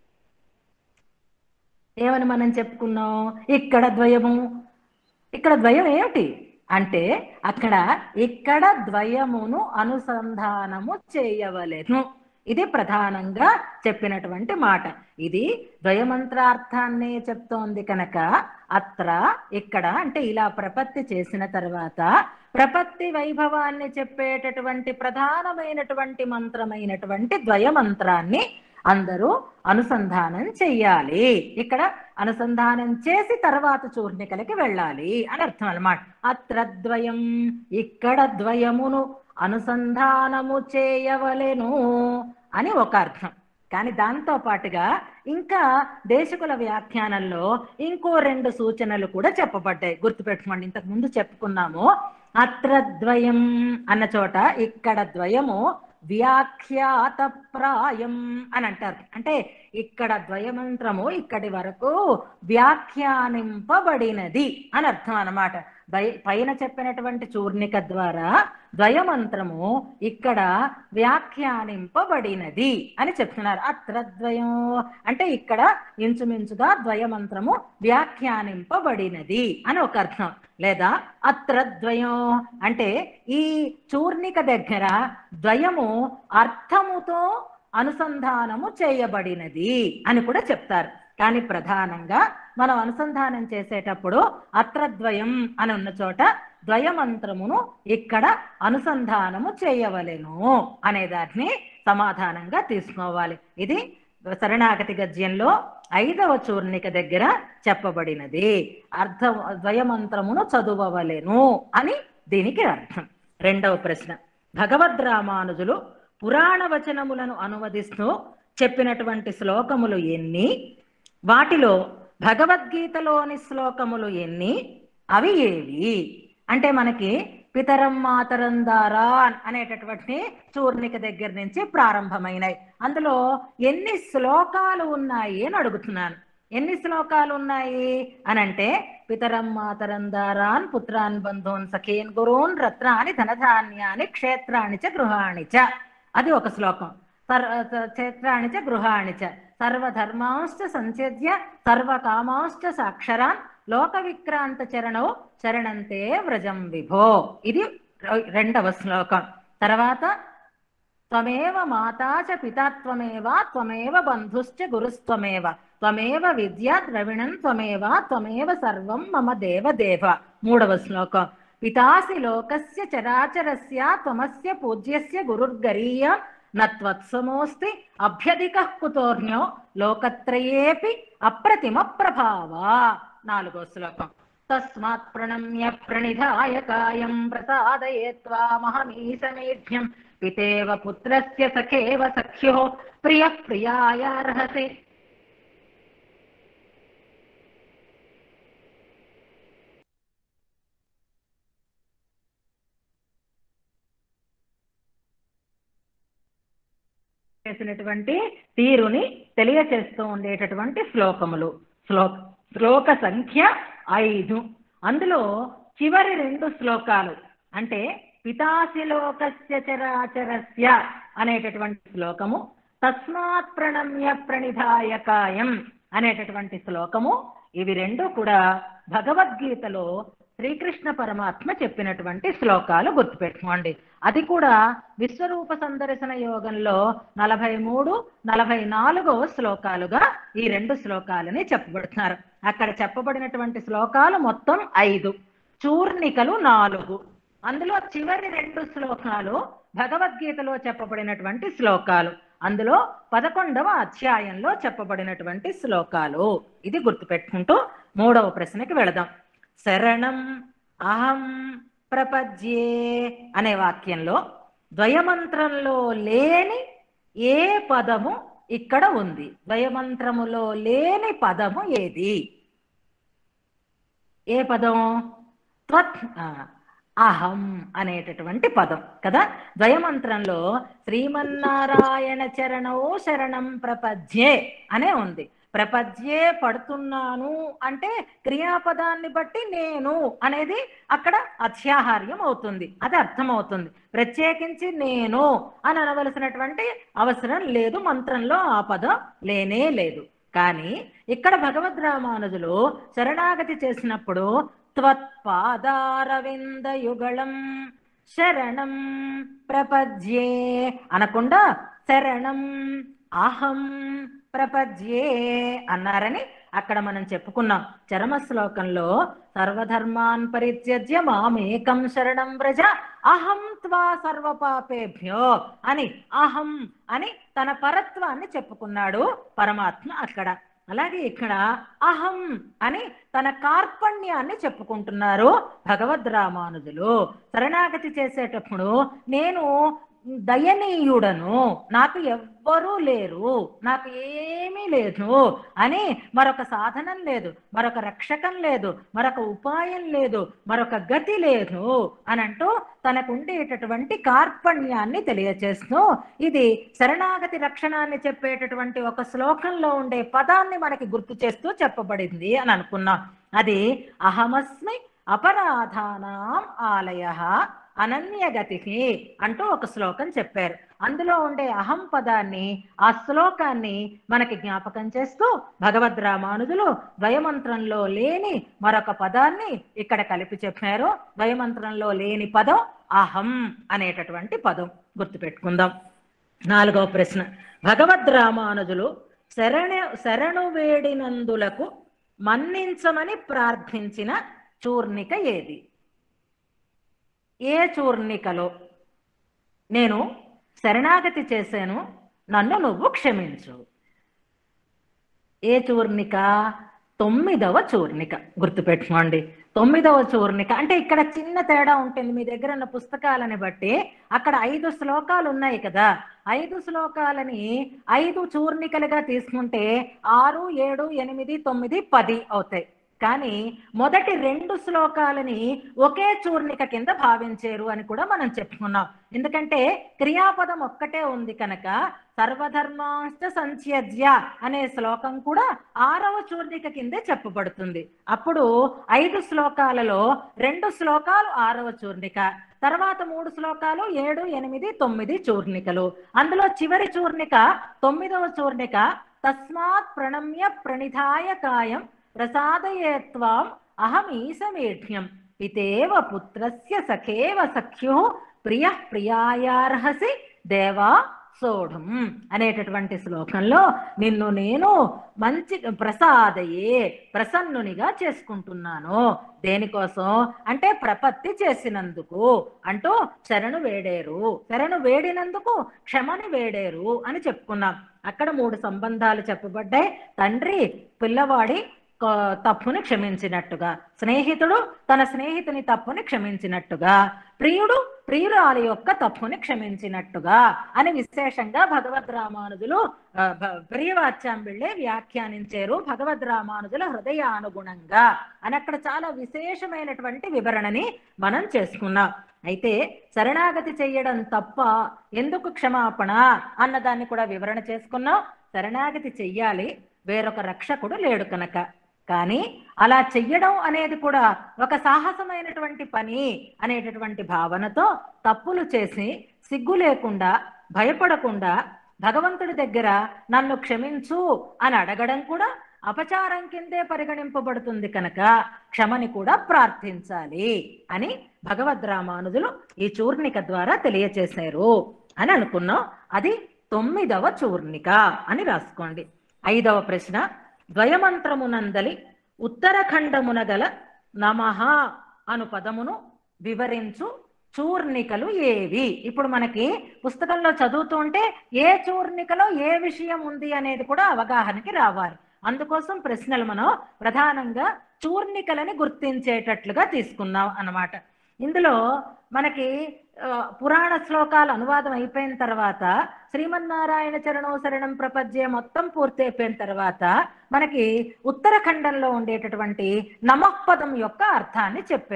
A: ఏమని మనం చెప్పుకున్నాం ఇక్కడ ద్వయము ఇక్కడ ద్వయం ఏమిటి అంటే అక్కడ ఇక్కడ ద్వయమును అనుసంధానము చేయవలెను ఇది ప్రధానంగా చెప్పినటువంటి మాట ఇది ద్వయమంత్రార్థాన్ని చెప్తోంది కనుక అత్ర ఇక్కడ అంటే ఇలా ప్రపత్తి చేసిన తర్వాత ప్రపత్తి వైభవాన్ని చెప్పేటటువంటి ప్రధానమైనటువంటి మంత్రమైనటువంటి ద్వయమంత్రాన్ని అందరూ అనుసంధానం చెయ్యాలి ఇక్కడ అనుసంధానం చేసి తర్వాత చూర్ణికలకి వెళ్ళాలి అని అర్థం అన్నమాట అత్ర ద్వయం ఇక్కడ ద్వయమును అనుసంధానము చేయవలెను అని ఒక అర్థం కానీ దాంతో పాటుగా ఇంకా దేశకుల వ్యాఖ్యానంలో ఇంకో రెండు సూచనలు కూడా చెప్పబడ్డాయి గుర్తుపెట్టుకోండి ఇంతకు ముందు చెప్పుకున్నాము అత్ర ద్వయం అన్న చోట ఇక్కడ ద్వయము వ్యాఖ్యాత ప్రాయం అని అంటారు అంటే ఇక్కడ ద్వయమంత్రము ఇక్కడి వరకు వ్యాఖ్యానింపబడినది అని అర్థం అన్నమాట ద్వయ- పైన చెప్పినటువంటి చూర్ణిక ద్వారా ద్వయమంత్రము ఇక్కడ వ్యాఖ్యానింపబడినది అని చెప్తున్నారు అత్రద్వయం అంటే ఇక్కడ ఇంచుమించుగా ద్వయమంత్రము వ్యాఖ్యానింపబడినది అని ఒక అర్థం లేదా అత్రద్వయం అంటే ఈ చూర్ణిక దగ్గర ద్వయము అర్థముతో అనుసంధానము చేయబడినది అని కూడా చెప్తారు కానీ ప్రధానంగా మనం అనుసంధానం చేసేటప్పుడు అత్రద్వయం అని ఉన్న చోట ద్వయమంత్రమును ఇక్కడ అనుసంధానము చేయవలెను అనే దాన్ని సమాధానంగా తీసుకోవాలి ఇది శరణాగతి గద్యంలో ఐదవ చూర్ణిక దగ్గర చెప్పబడినది అర్థ ద్వయమంత్రమును చదువవలెను అని దీనికి అర్థం రెండవ ప్రశ్న భగవద్ రామానుజులు పురాణ వచనములను అనువదిస్తూ చెప్పినటువంటి శ్లోకములు ఎన్ని వాటిలో భగవద్గీతలోని శ్లోకములు ఎన్ని అవి ఏవి అంటే మనకి పితరం మాతరం దారా అనేటటువంటి చూర్ణిక దగ్గర నుంచి ప్రారంభమైనాయి అందులో ఎన్ని శ్లోకాలు ఉన్నాయి అని అడుగుతున్నాను ఎన్ని శ్లోకాలు ఉన్నాయి అని అంటే పితరం మాతరం దారాన్ పుత్రాన్ బంధూన్ సఖీన్ గురూన్ రత్నాని ధనధాన్యాని క్షేత్రాణి చ గృహాణి చ అది ఒక శ్లోకం సర్ క్షేత్రాణి చ గృహాణి చ సర్వధర్మాంశ్చ సంచేద్య సర్వకామాంశ్చ సాక్షరాన్ లోక విక్రాంత చరణో శరణంతే వ్రజం విభో ఇది రెండవ శ్లోకం తర్వాత త్వమేవ మాతా చ పితా త్వమేవ త్వమేవ బంధుశ్చ గురుస్త్వమేవ త్వమేవ విద్యా ద్రవిణం త్వమేవ త్వమేవ సర్వం మమ దేవ దేవ మూడవ శ్లోకం పితాసి లోకస్య చరాచరస్య త్వమస్య పూజ్యస్య గురుర్గరీయ నత్వత్సమోస్తి అభ్యధిక కుతోర్ణ్యో లోకత్రయేపి అప్రతిమ ప్రభావ నాలుగో శ్లోకం తస్మాత్ ప్రణమ్య ప్రణిధాయ కాయం ప్రసాదయే త్వామహమీశమేఢ్యం పితేవ పుత్రస్య సఖేవ సఖ్యో ప్రియ ప్రియాయార్హసి చేసినటువంటి తీరుని తెలియచేస్తూ ఉండేటటువంటి శ్లోకములు శ్లోక శ్లోక సంఖ్య ఐదు అందులో చివరి రెండు శ్లోకాలు అంటే పితాసి లోకస్య చరాచరస్య అనేటటువంటి శ్లోకము తస్మాత్ ప్రణమ్య ప్రణిధాయ కాయం అనేటటువంటి శ్లోకము ఇవి రెండు కూడా భగవద్గీతలో శ్రీకృష్ణ పరమాత్మ చెప్పినటువంటి శ్లోకాలు గుర్తుపెట్టుకోండి అది కూడా విశ్వరూప సందర్శన యోగంలో నలభై మూడు నలభై నాలుగో శ్లోకాలుగా ఈ రెండు శ్లోకాలని చెప్పబడుతున్నారు అక్కడ చెప్పబడినటువంటి శ్లోకాలు మొత్తం ఐదు చూర్ణికలు నాలుగు అందులో చివరి రెండు శ్లోకాలు భగవద్గీతలో చెప్పబడినటువంటి శ్లోకాలు అందులో పదకొండవ అధ్యాయంలో చెప్పబడినటువంటి శ్లోకాలు ఇది గుర్తుపెట్టుకుంటూ మూడవ ప్రశ్నకి వెళదాం శరణం అహం ప్రపద్యే అనే వాక్యంలో ద్వయమంత్రంలో లేని ఏ పదము ఇక్కడ ఉంది ద్వయమంత్రములో లేని పదము ఏది ఏ పదం త్వత్ ఆ, అహం అనేటటువంటి పదం కదా ద్వయమంత్రంలో శ్రీమన్నారాయణ చరణో శరణం ప్రపద్యే అనే ఉంది ప్రపద్యే పడుతున్నాను అంటే క్రియాపదాన్ని బట్టి నేను అనేది అక్కడ అత్యాహార్యం అవుతుంది అది అర్థమవుతుంది ప్రత్యేకించి నేను అని అనవలసినటువంటి అవసరం లేదు మంత్రంలో ఆ పదం లేనే లేదు కానీ ఇక్కడ భగవద్ రామానుజులు శరణాగతి చేసినప్పుడు త్వత్పాదారవింద యుగళం శరణం ప్రపద్యే అనకుండా శరణం అహం ప్రపద్యే అన్నారని అక్కడ మనం చెప్పుకున్నాం చరమ శ్లోకంలో సర్వధర్మాన్ పరిత్యజ్య మామేకం శరణం వ్రజ అహం త్వా సర్వపాపేభ్యో అని అహం అని తన పరత్వాన్ని చెప్పుకున్నాడు పరమాత్మ అక్కడ అలాగే ఇక్కడ అహం అని తన కార్పణ్యాన్ని చెప్పుకుంటున్నారు భగవద్ రామానుజులు శరణాగతి చేసేటప్పుడు నేను దయనీయుడను నాకు ఎవ్వరూ లేరు నాకు ఏమీ లేదు అని మరొక సాధనం లేదు మరొక రక్షకం లేదు మరొక ఉపాయం లేదు మరొక గతి లేదు అని అంటూ తనకు ఉండేటటువంటి కార్పణ్యాన్ని తెలియచేస్తూ ఇది శరణాగతి రక్షణాన్ని చెప్పేటటువంటి ఒక శ్లోకంలో ఉండే పదాన్ని మనకి గుర్తు చేస్తూ చెప్పబడింది అని అనుకున్నాం అది అహమస్మి అపరాధానాం ఆలయ అనన్యగతికి అంటూ ఒక శ్లోకం చెప్పారు అందులో ఉండే అహం పదాన్ని ఆ శ్లోకాన్ని మనకి జ్ఞాపకం చేస్తూ భగవద్ రామానుజులు ద్వయమంత్రంలో లేని మరొక పదాన్ని ఇక్కడ కలిపి చెప్పారు ద్వయమంత్రంలో లేని పదం అహం అనేటటువంటి పదం గుర్తుపెట్టుకుందాం నాలుగవ ప్రశ్న భగవద్ రామానుజులు శరణ శరణు వేడినందులకు మన్నించమని ప్రార్థించిన చూర్ణిక ఏది ఏ చూర్ణికలో నేను శరణాగతి చేశాను నన్ను నువ్వు క్షమించు ఏ చూర్ణిక తొమ్మిదవ చూర్ణిక గుర్తుపెట్టుకోండి తొమ్మిదవ చూర్ణిక అంటే ఇక్కడ చిన్న తేడా ఉంటుంది మీ దగ్గర ఉన్న పుస్తకాలని బట్టి అక్కడ ఐదు శ్లోకాలు ఉన్నాయి కదా ఐదు శ్లోకాలని ఐదు చూర్ణికలుగా తీసుకుంటే ఆరు ఏడు ఎనిమిది తొమ్మిది పది అవుతాయి కానీ మొదటి రెండు శ్లోకాలని ఒకే చూర్ణిక కింద భావించారు అని కూడా మనం చెప్పుకున్నాం ఎందుకంటే క్రియాపదం ఒక్కటే ఉంది కనుక సర్వధర్మాంశ సంత్యజ్య అనే శ్లోకం కూడా ఆరవ చూర్ణిక కిందే చెప్పబడుతుంది అప్పుడు ఐదు శ్లోకాలలో రెండు శ్లోకాలు ఆరవ చూర్ణిక తర్వాత మూడు శ్లోకాలు ఏడు ఎనిమిది తొమ్మిది చూర్ణికలు అందులో చివరి చూర్ణిక తొమ్మిదవ చూర్ణిక తస్మాత్ ప్రణమ్య ప్రణిధాయ కాయం ప్రసాదయేత్వాం అహమీశమేఢ్యం పితేవ పుత్రస్య సఖేవ సఖ్యు ప్రియ ప్రియాయార్హసి దేవా సోఢం అనేటటువంటి శ్లోకంలో నిన్ను నేను మంచి ప్రసాదయే ప్రసన్నునిగా చేసుకుంటున్నాను దేనికోసం అంటే ప్రపత్తి చేసినందుకు అంటూ శరణు వేడేరు శరణు వేడినందుకు క్షమని వేడేరు అని చెప్పుకున్నాం అక్కడ మూడు సంబంధాలు చెప్పబడ్డాయి తండ్రి పిల్లవాడి క- తప్పుని క్షమించినట్టుగా స్నేహితుడు తన స్నేహితుని తప్పుని క్షమించినట్టుగా ప్రియుడు ప్రియురాలి యొక్క తప్పుని క్షమించినట్టుగా అని విశేషంగా భగవద్ రామానుజులు ఆ, భ- ప్రియవాచ్యాంబిళ్ళే వ్యాఖ్యానించారు భగవద్ రామానుజుల హృదయానుగుణంగా అని అక్కడ చాలా విశేషమైనటువంటి వివరణని మనం చేసుకున్నాం అయితే శరణాగతి చెయ్యడం తప్ప ఎందుకు క్షమాపణ అన్నదాన్ని కూడా వివరణ చేసుకున్నాం శరణాగతి చెయ్యాలి వేరొక రక్షకుడు లేడు కనుక కానీ అలా చెయ్యడం అనేది కూడా ఒక సాహసమైనటువంటి పని అనేటటువంటి భావనతో తప్పులు చేసి సిగ్గు లేకుండా భయపడకుండా భగవంతుడి దగ్గర నన్ను క్షమించు అని అడగడం కూడా అపచారం కిందే పరిగణింపబడుతుంది కనుక క్షమని కూడా ప్రార్థించాలి అని భగవద్ రామానుజులు ఈ చూర్ణిక ద్వారా తెలియచేశారు అని అనుకున్నాం అది తొమ్మిదవ చూర్ణిక అని రాసుకోండి ఐదవ ప్రశ్న ద్వయమంత్రమునందలి ఉత్తరఖండమున గల నమః అను పదమును వివరించు చూర్ణికలు ఏవి ఇప్పుడు మనకి పుస్తకంలో చదువుతూ ఉంటే ఏ చూర్ణికలో ఏ విషయం ఉంది అనేది కూడా అవగాహనకి రావాలి అందుకోసం ప్రశ్నలు మనం ప్రధానంగా చూర్ణికలని గుర్తించేటట్లుగా తీసుకున్నాం అన్నమాట ఇందులో మనకి ఆ, పురాణ శ్లోకాల అనువాదం అయిపోయిన తర్వాత శ్రీమన్నారాయణ చరణో శరణం ప్రపద్య మొత్తం పూర్తి అయిపోయిన తర్వాత మనకి ఉత్తరాఖండంలో ఉండేటటువంటి నమఃపదం యొక్క అర్థాన్ని చెప్పారు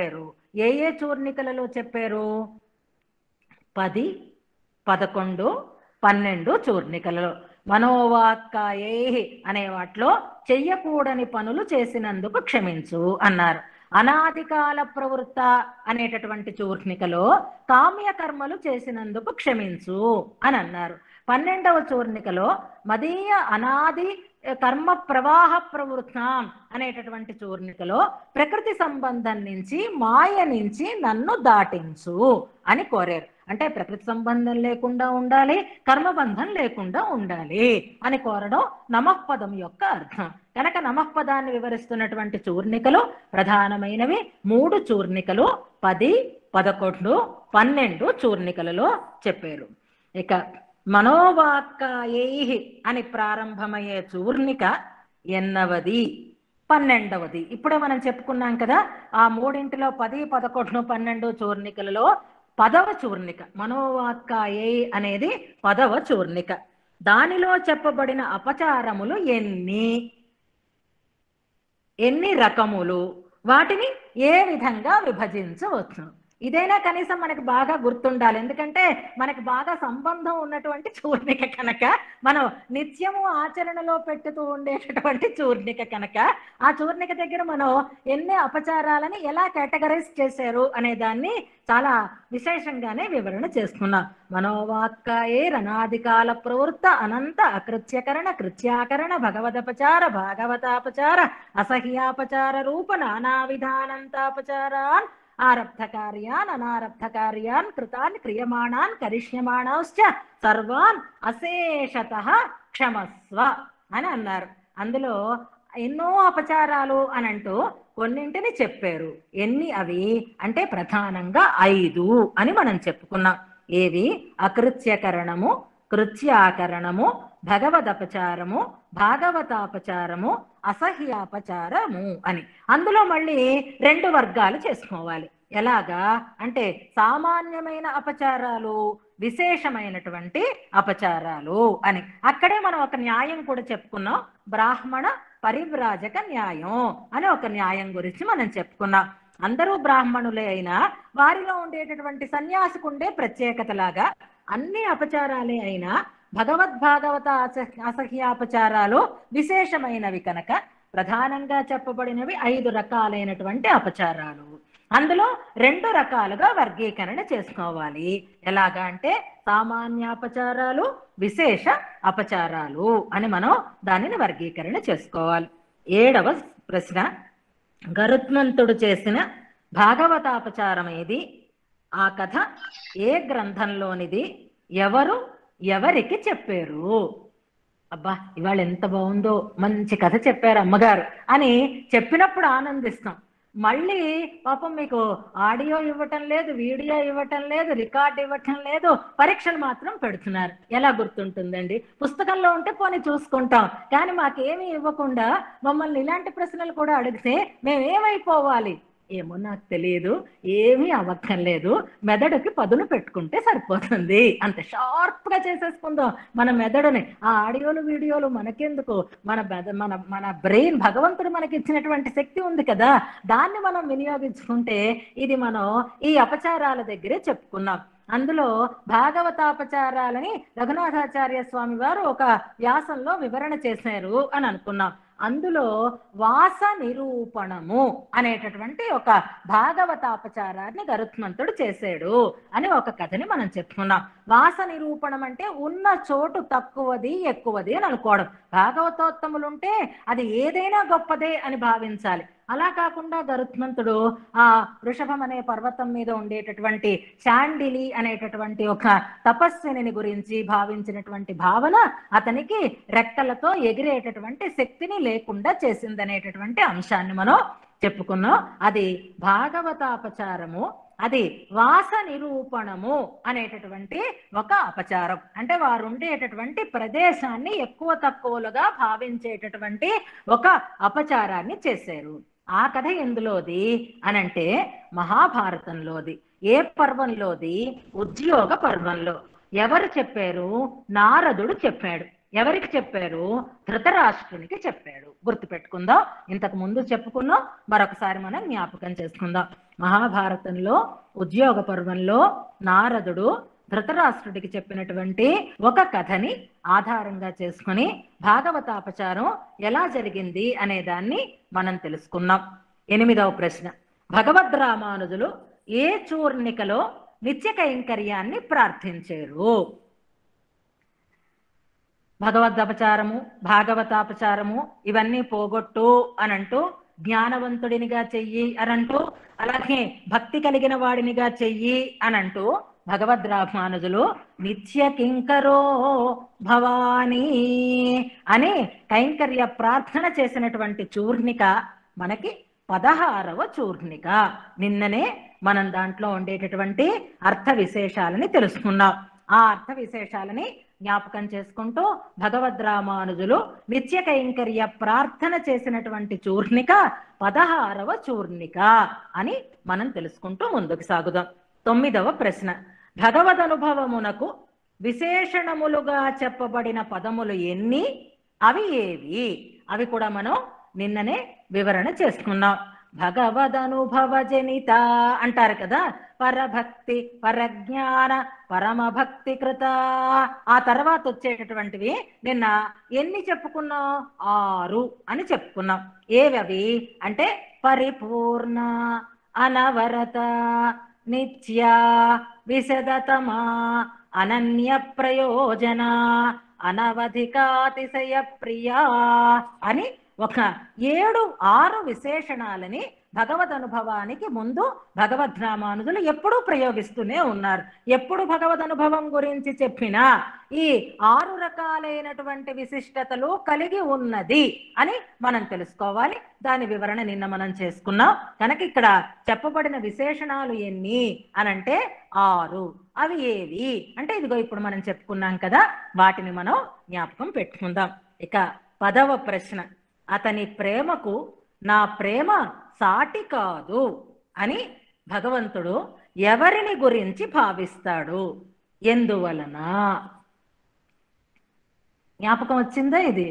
A: ఏ ఏ చూర్ణికలలో చెప్పారు పది పదకొండు పన్నెండు చూర్ణికలలో మనోవాక్కాయే అనే వాటిలో చెయ్యకూడని పనులు చేసినందుకు క్షమించు అన్నారు అనాదికాల ప్రవృత్త అనేటటువంటి చూర్ణికలో కామ్య కర్మలు చేసినందుకు క్షమించు అని అన్నారు పన్నెండవ చూర్ణికలో మదీయ అనాది కర్మ ప్రవాహ ప్రవృత్తం అనేటటువంటి చూర్ణికలో ప్రకృతి సంబంధం నుంచి మాయ నుంచి నన్ను దాటించు అని కోరారు అంటే ప్రకృతి సంబంధం లేకుండా ఉండాలి కర్మబంధం లేకుండా ఉండాలి అని కోరడం నమఃపదం యొక్క అర్థం కనుక నమఃపదాన్ని వివరిస్తున్నటువంటి చూర్ణికలు ప్రధానమైనవి మూడు చూర్ణికలు పది పదకొండు పన్నెండు చూర్ణికలలో చెప్పారు ఇక మనోవాక్కాయై అని ప్రారంభమయ్యే చూర్ణిక ఎన్నవది పన్నెండవది ఇప్పుడే మనం చెప్పుకున్నాం కదా ఆ మూడింటిలో పది పదకొండు పన్నెండు చూర్ణికలలో పదవ చూర్ణిక మనోవాక్కాయై అనేది పదవ చూర్ణిక దానిలో చెప్పబడిన అపచారములు ఎన్ని ఎన్ని రకములు వాటిని ఏ విధంగా విభజించవచ్చు ఇదైనా కనీసం మనకి బాగా గుర్తుండాలి ఎందుకంటే మనకి బాగా సంబంధం ఉన్నటువంటి చూర్ణిక కనుక మనం నిత్యము ఆచరణలో పెట్టుతూ ఉండేటటువంటి చూర్ణిక కనుక ఆ చూర్ణిక దగ్గర మనం ఎన్ని అపచారాలని ఎలా కేటగరైజ్ చేశారు అనే దాన్ని చాలా విశేషంగానే వివరణ చేసుకున్నాం మనోవాక్కాయే రనాదికాల ప్రవృత్త అనంత అకృత్యకరణ కృత్యాకరణ భగవదపచార భాగవతాపచార అసహ్యాపచార రూప నానా విధానంతాపచారాన్ ఆరబ్ధ కార్యాన్ అనారబ్ధ కార్యాన్ కృతాన్ క్రియమాణాన్ కరిష్యమాణాశ్చ సర్వాన్ అశేషత క్షమస్వ అని అన్నారు అందులో ఎన్నో అపచారాలు అని అంటూ కొన్నింటిని చెప్పారు ఎన్ని అవి అంటే ప్రధానంగా ఐదు అని మనం చెప్పుకున్నాం ఏవి అకృత్యకరణము కృత్యాకరణము భగవదపచారము భాగవతాపచారము అసహ్యాపచారము అని అందులో మళ్ళీ రెండు వర్గాలు చేసుకోవాలి ఎలాగా అంటే సామాన్యమైన అపచారాలు విశేషమైనటువంటి అపచారాలు అని అక్కడే మనం ఒక న్యాయం కూడా చెప్పుకున్నాం బ్రాహ్మణ పరివ్రాజక న్యాయం అని ఒక న్యాయం గురించి మనం చెప్పుకున్నాం అందరూ బ్రాహ్మణులే అయినా వారిలో ఉండేటటువంటి సన్యాసికి ఉండే ప్రత్యేకత లాగా అన్ని అపచారాలే అయినా భగవద్భాగవత అసహ్య అసహ్యాపచారాలు విశేషమైనవి కనుక ప్రధానంగా చెప్పబడినవి ఐదు రకాలైనటువంటి అపచారాలు అందులో రెండు రకాలుగా వర్గీకరణ చేసుకోవాలి ఎలాగా అంటే సామాన్యాపచారాలు విశేష అపచారాలు అని మనం దానిని వర్గీకరణ చేసుకోవాలి ఏడవ ప్రశ్న గరుత్మంతుడు చేసిన భాగవతాపచారం ఏది ఆ కథ ఏ గ్రంథంలోనిది ఎవరు ఎవరికి చెప్పారు అబ్బా ఇవాళ ఎంత బాగుందో మంచి కథ చెప్పారు అమ్మగారు అని చెప్పినప్పుడు ఆనందిస్తాం మళ్ళీ పాపం మీకు ఆడియో ఇవ్వటం లేదు వీడియో ఇవ్వటం లేదు రికార్డ్ ఇవ్వటం లేదు పరీక్షలు మాత్రం పెడుతున్నారు ఎలా గుర్తుంటుందండి పుస్తకంలో ఉంటే పోనీ చూసుకుంటాం కానీ మాకేమీ ఇవ్వకుండా మమ్మల్ని ఇలాంటి ప్రశ్నలు కూడా అడిగితే మేమేమైపోవాలి ఏమో నాకు తెలియదు ఏమీ అవ్వక్కర్లేదు మెదడుకి పదును పెట్టుకుంటే సరిపోతుంది అంత షార్ప్ గా చేసేసుకుందాం మన మెదడుని ఆ ఆడియోలు వీడియోలు మనకెందుకు మన మెద మన మన బ్రెయిన్ భగవంతుడు మనకి ఇచ్చినటువంటి శక్తి ఉంది కదా దాన్ని మనం వినియోగించుకుంటే ఇది మనం ఈ అపచారాల దగ్గరే చెప్పుకున్నాం అందులో భాగవతాపచారాలని రఘునాథాచార్య స్వామి వారు ఒక వ్యాసంలో వివరణ చేశారు అని అనుకున్నాం అందులో వాస నిరూపణము అనేటటువంటి ఒక భాగవతాపచారాన్ని గరుత్మంతుడు చేశాడు అని ఒక కథని మనం చెప్పుకున్నాం వాస నిరూపణం అంటే ఉన్న చోటు తక్కువది ఎక్కువది అని అనుకోవడం భాగవతోత్తములుంటే అది ఏదైనా గొప్పదే అని భావించాలి అలా కాకుండా గరుత్మంతుడు ఆ వృషభం అనే పర్వతం మీద ఉండేటటువంటి శాండిలి అనేటటువంటి ఒక తపస్విని గురించి భావించినటువంటి భావన అతనికి రెక్కలతో ఎగిరేటటువంటి శక్తిని లేకుండా చేసిందనేటటువంటి అంశాన్ని మనం చెప్పుకున్నాం అది భాగవతాపచారము అది వాస నిరూపణము అనేటటువంటి ఒక అపచారం అంటే వారు ఉండేటటువంటి ప్రదేశాన్ని ఎక్కువ తక్కువలుగా భావించేటటువంటి ఒక అపచారాన్ని చేశారు ఆ కథ ఎందులోది అనంటే మహాభారతంలోది ఏ పర్వంలోది ఉద్యోగ పర్వంలో ఎవరు చెప్పారు నారదుడు చెప్పాడు ఎవరికి చెప్పారు ధృతరాష్ట్రునికి చెప్పాడు గుర్తుపెట్టుకుందాం ఇంతకు ముందు చెప్పుకున్నాం మరొకసారి మనం జ్ఞాపకం చేసుకుందాం మహాభారతంలో ఉద్యోగ పర్వంలో నారదుడు ధృతరాష్ట్రుడికి చెప్పినటువంటి ఒక కథని ఆధారంగా చేసుకుని భాగవతాపచారం ఎలా జరిగింది అనే దాన్ని మనం తెలుసుకున్నాం ఎనిమిదవ ప్రశ్న భగవద్ రామానుజులు ఏ చూర్ణికలో నిత్య కైంకర్యాన్ని ప్రార్థించారు భగవద్దపచారము భాగవతాపచారము ఇవన్నీ పోగొట్టు అనంటూ జ్ఞానవంతుడినిగా చెయ్యి అనంటూ అలాగే భక్తి కలిగిన వాడినిగా చెయ్యి అనంటూ భగవద్ రామానుజులు నిత్య కింకరో భవానీ అని కైంకర్య ప్రార్థన చేసినటువంటి చూర్ణిక మనకి పదహారవ చూర్ణిక నిన్ననే మనం దాంట్లో ఉండేటటువంటి అర్థ విశేషాలని తెలుసుకున్నాం ఆ అర్థ విశేషాలని జ్ఞాపకం చేసుకుంటూ భగవద్ రామానుజులు నిత్య కైంకర్య ప్రార్థన చేసినటువంటి చూర్ణిక పదహారవ చూర్ణిక అని మనం తెలుసుకుంటూ ముందుకు సాగుదాం తొమ్మిదవ ప్రశ్న భగవద్ అనుభవమునకు విశేషణములుగా చెప్పబడిన పదములు ఎన్ని అవి ఏవి అవి కూడా మనం నిన్ననే వివరణ చేసుకున్నాం భగవదనుభవ జనిత అంటారు కదా పరభక్తి పరజ్ఞాన పరమభక్తి కృత ఆ తర్వాత వచ్చేటటువంటివి నిన్న ఎన్ని చెప్పుకున్నాం ఆరు అని చెప్పుకున్నాం ఏవవి అంటే పరిపూర్ణ అనవరత నిత్య విశదతమా అనన్య ప్రయోజన అనవధికాతిశయ ప్రియా అని ఒక ఏడు ఆరు విశేషణాలని భగవద్ అనుభవానికి ముందు భగవద్ రామానుజులు ఎప్పుడూ ప్రయోగిస్తూనే ఉన్నారు ఎప్పుడు భగవద్ అనుభవం గురించి చెప్పినా ఈ ఆరు రకాలైనటువంటి విశిష్టతలు కలిగి ఉన్నది అని మనం తెలుసుకోవాలి దాని వివరణ నిన్న మనం చేసుకున్నాం కనుక ఇక్కడ చెప్పబడిన విశేషణాలు ఎన్ని అనంటే ఆరు అవి ఏవి అంటే ఇదిగో ఇప్పుడు మనం చెప్పుకున్నాం కదా వాటిని మనం జ్ఞాపకం పెట్టుకుందాం ఇక పదవ ప్రశ్న అతని ప్రేమకు నా ప్రేమ సాటి కాదు అని భగవంతుడు ఎవరిని గురించి భావిస్తాడు ఎందువలన జ్ఞాపకం వచ్చిందా ఇది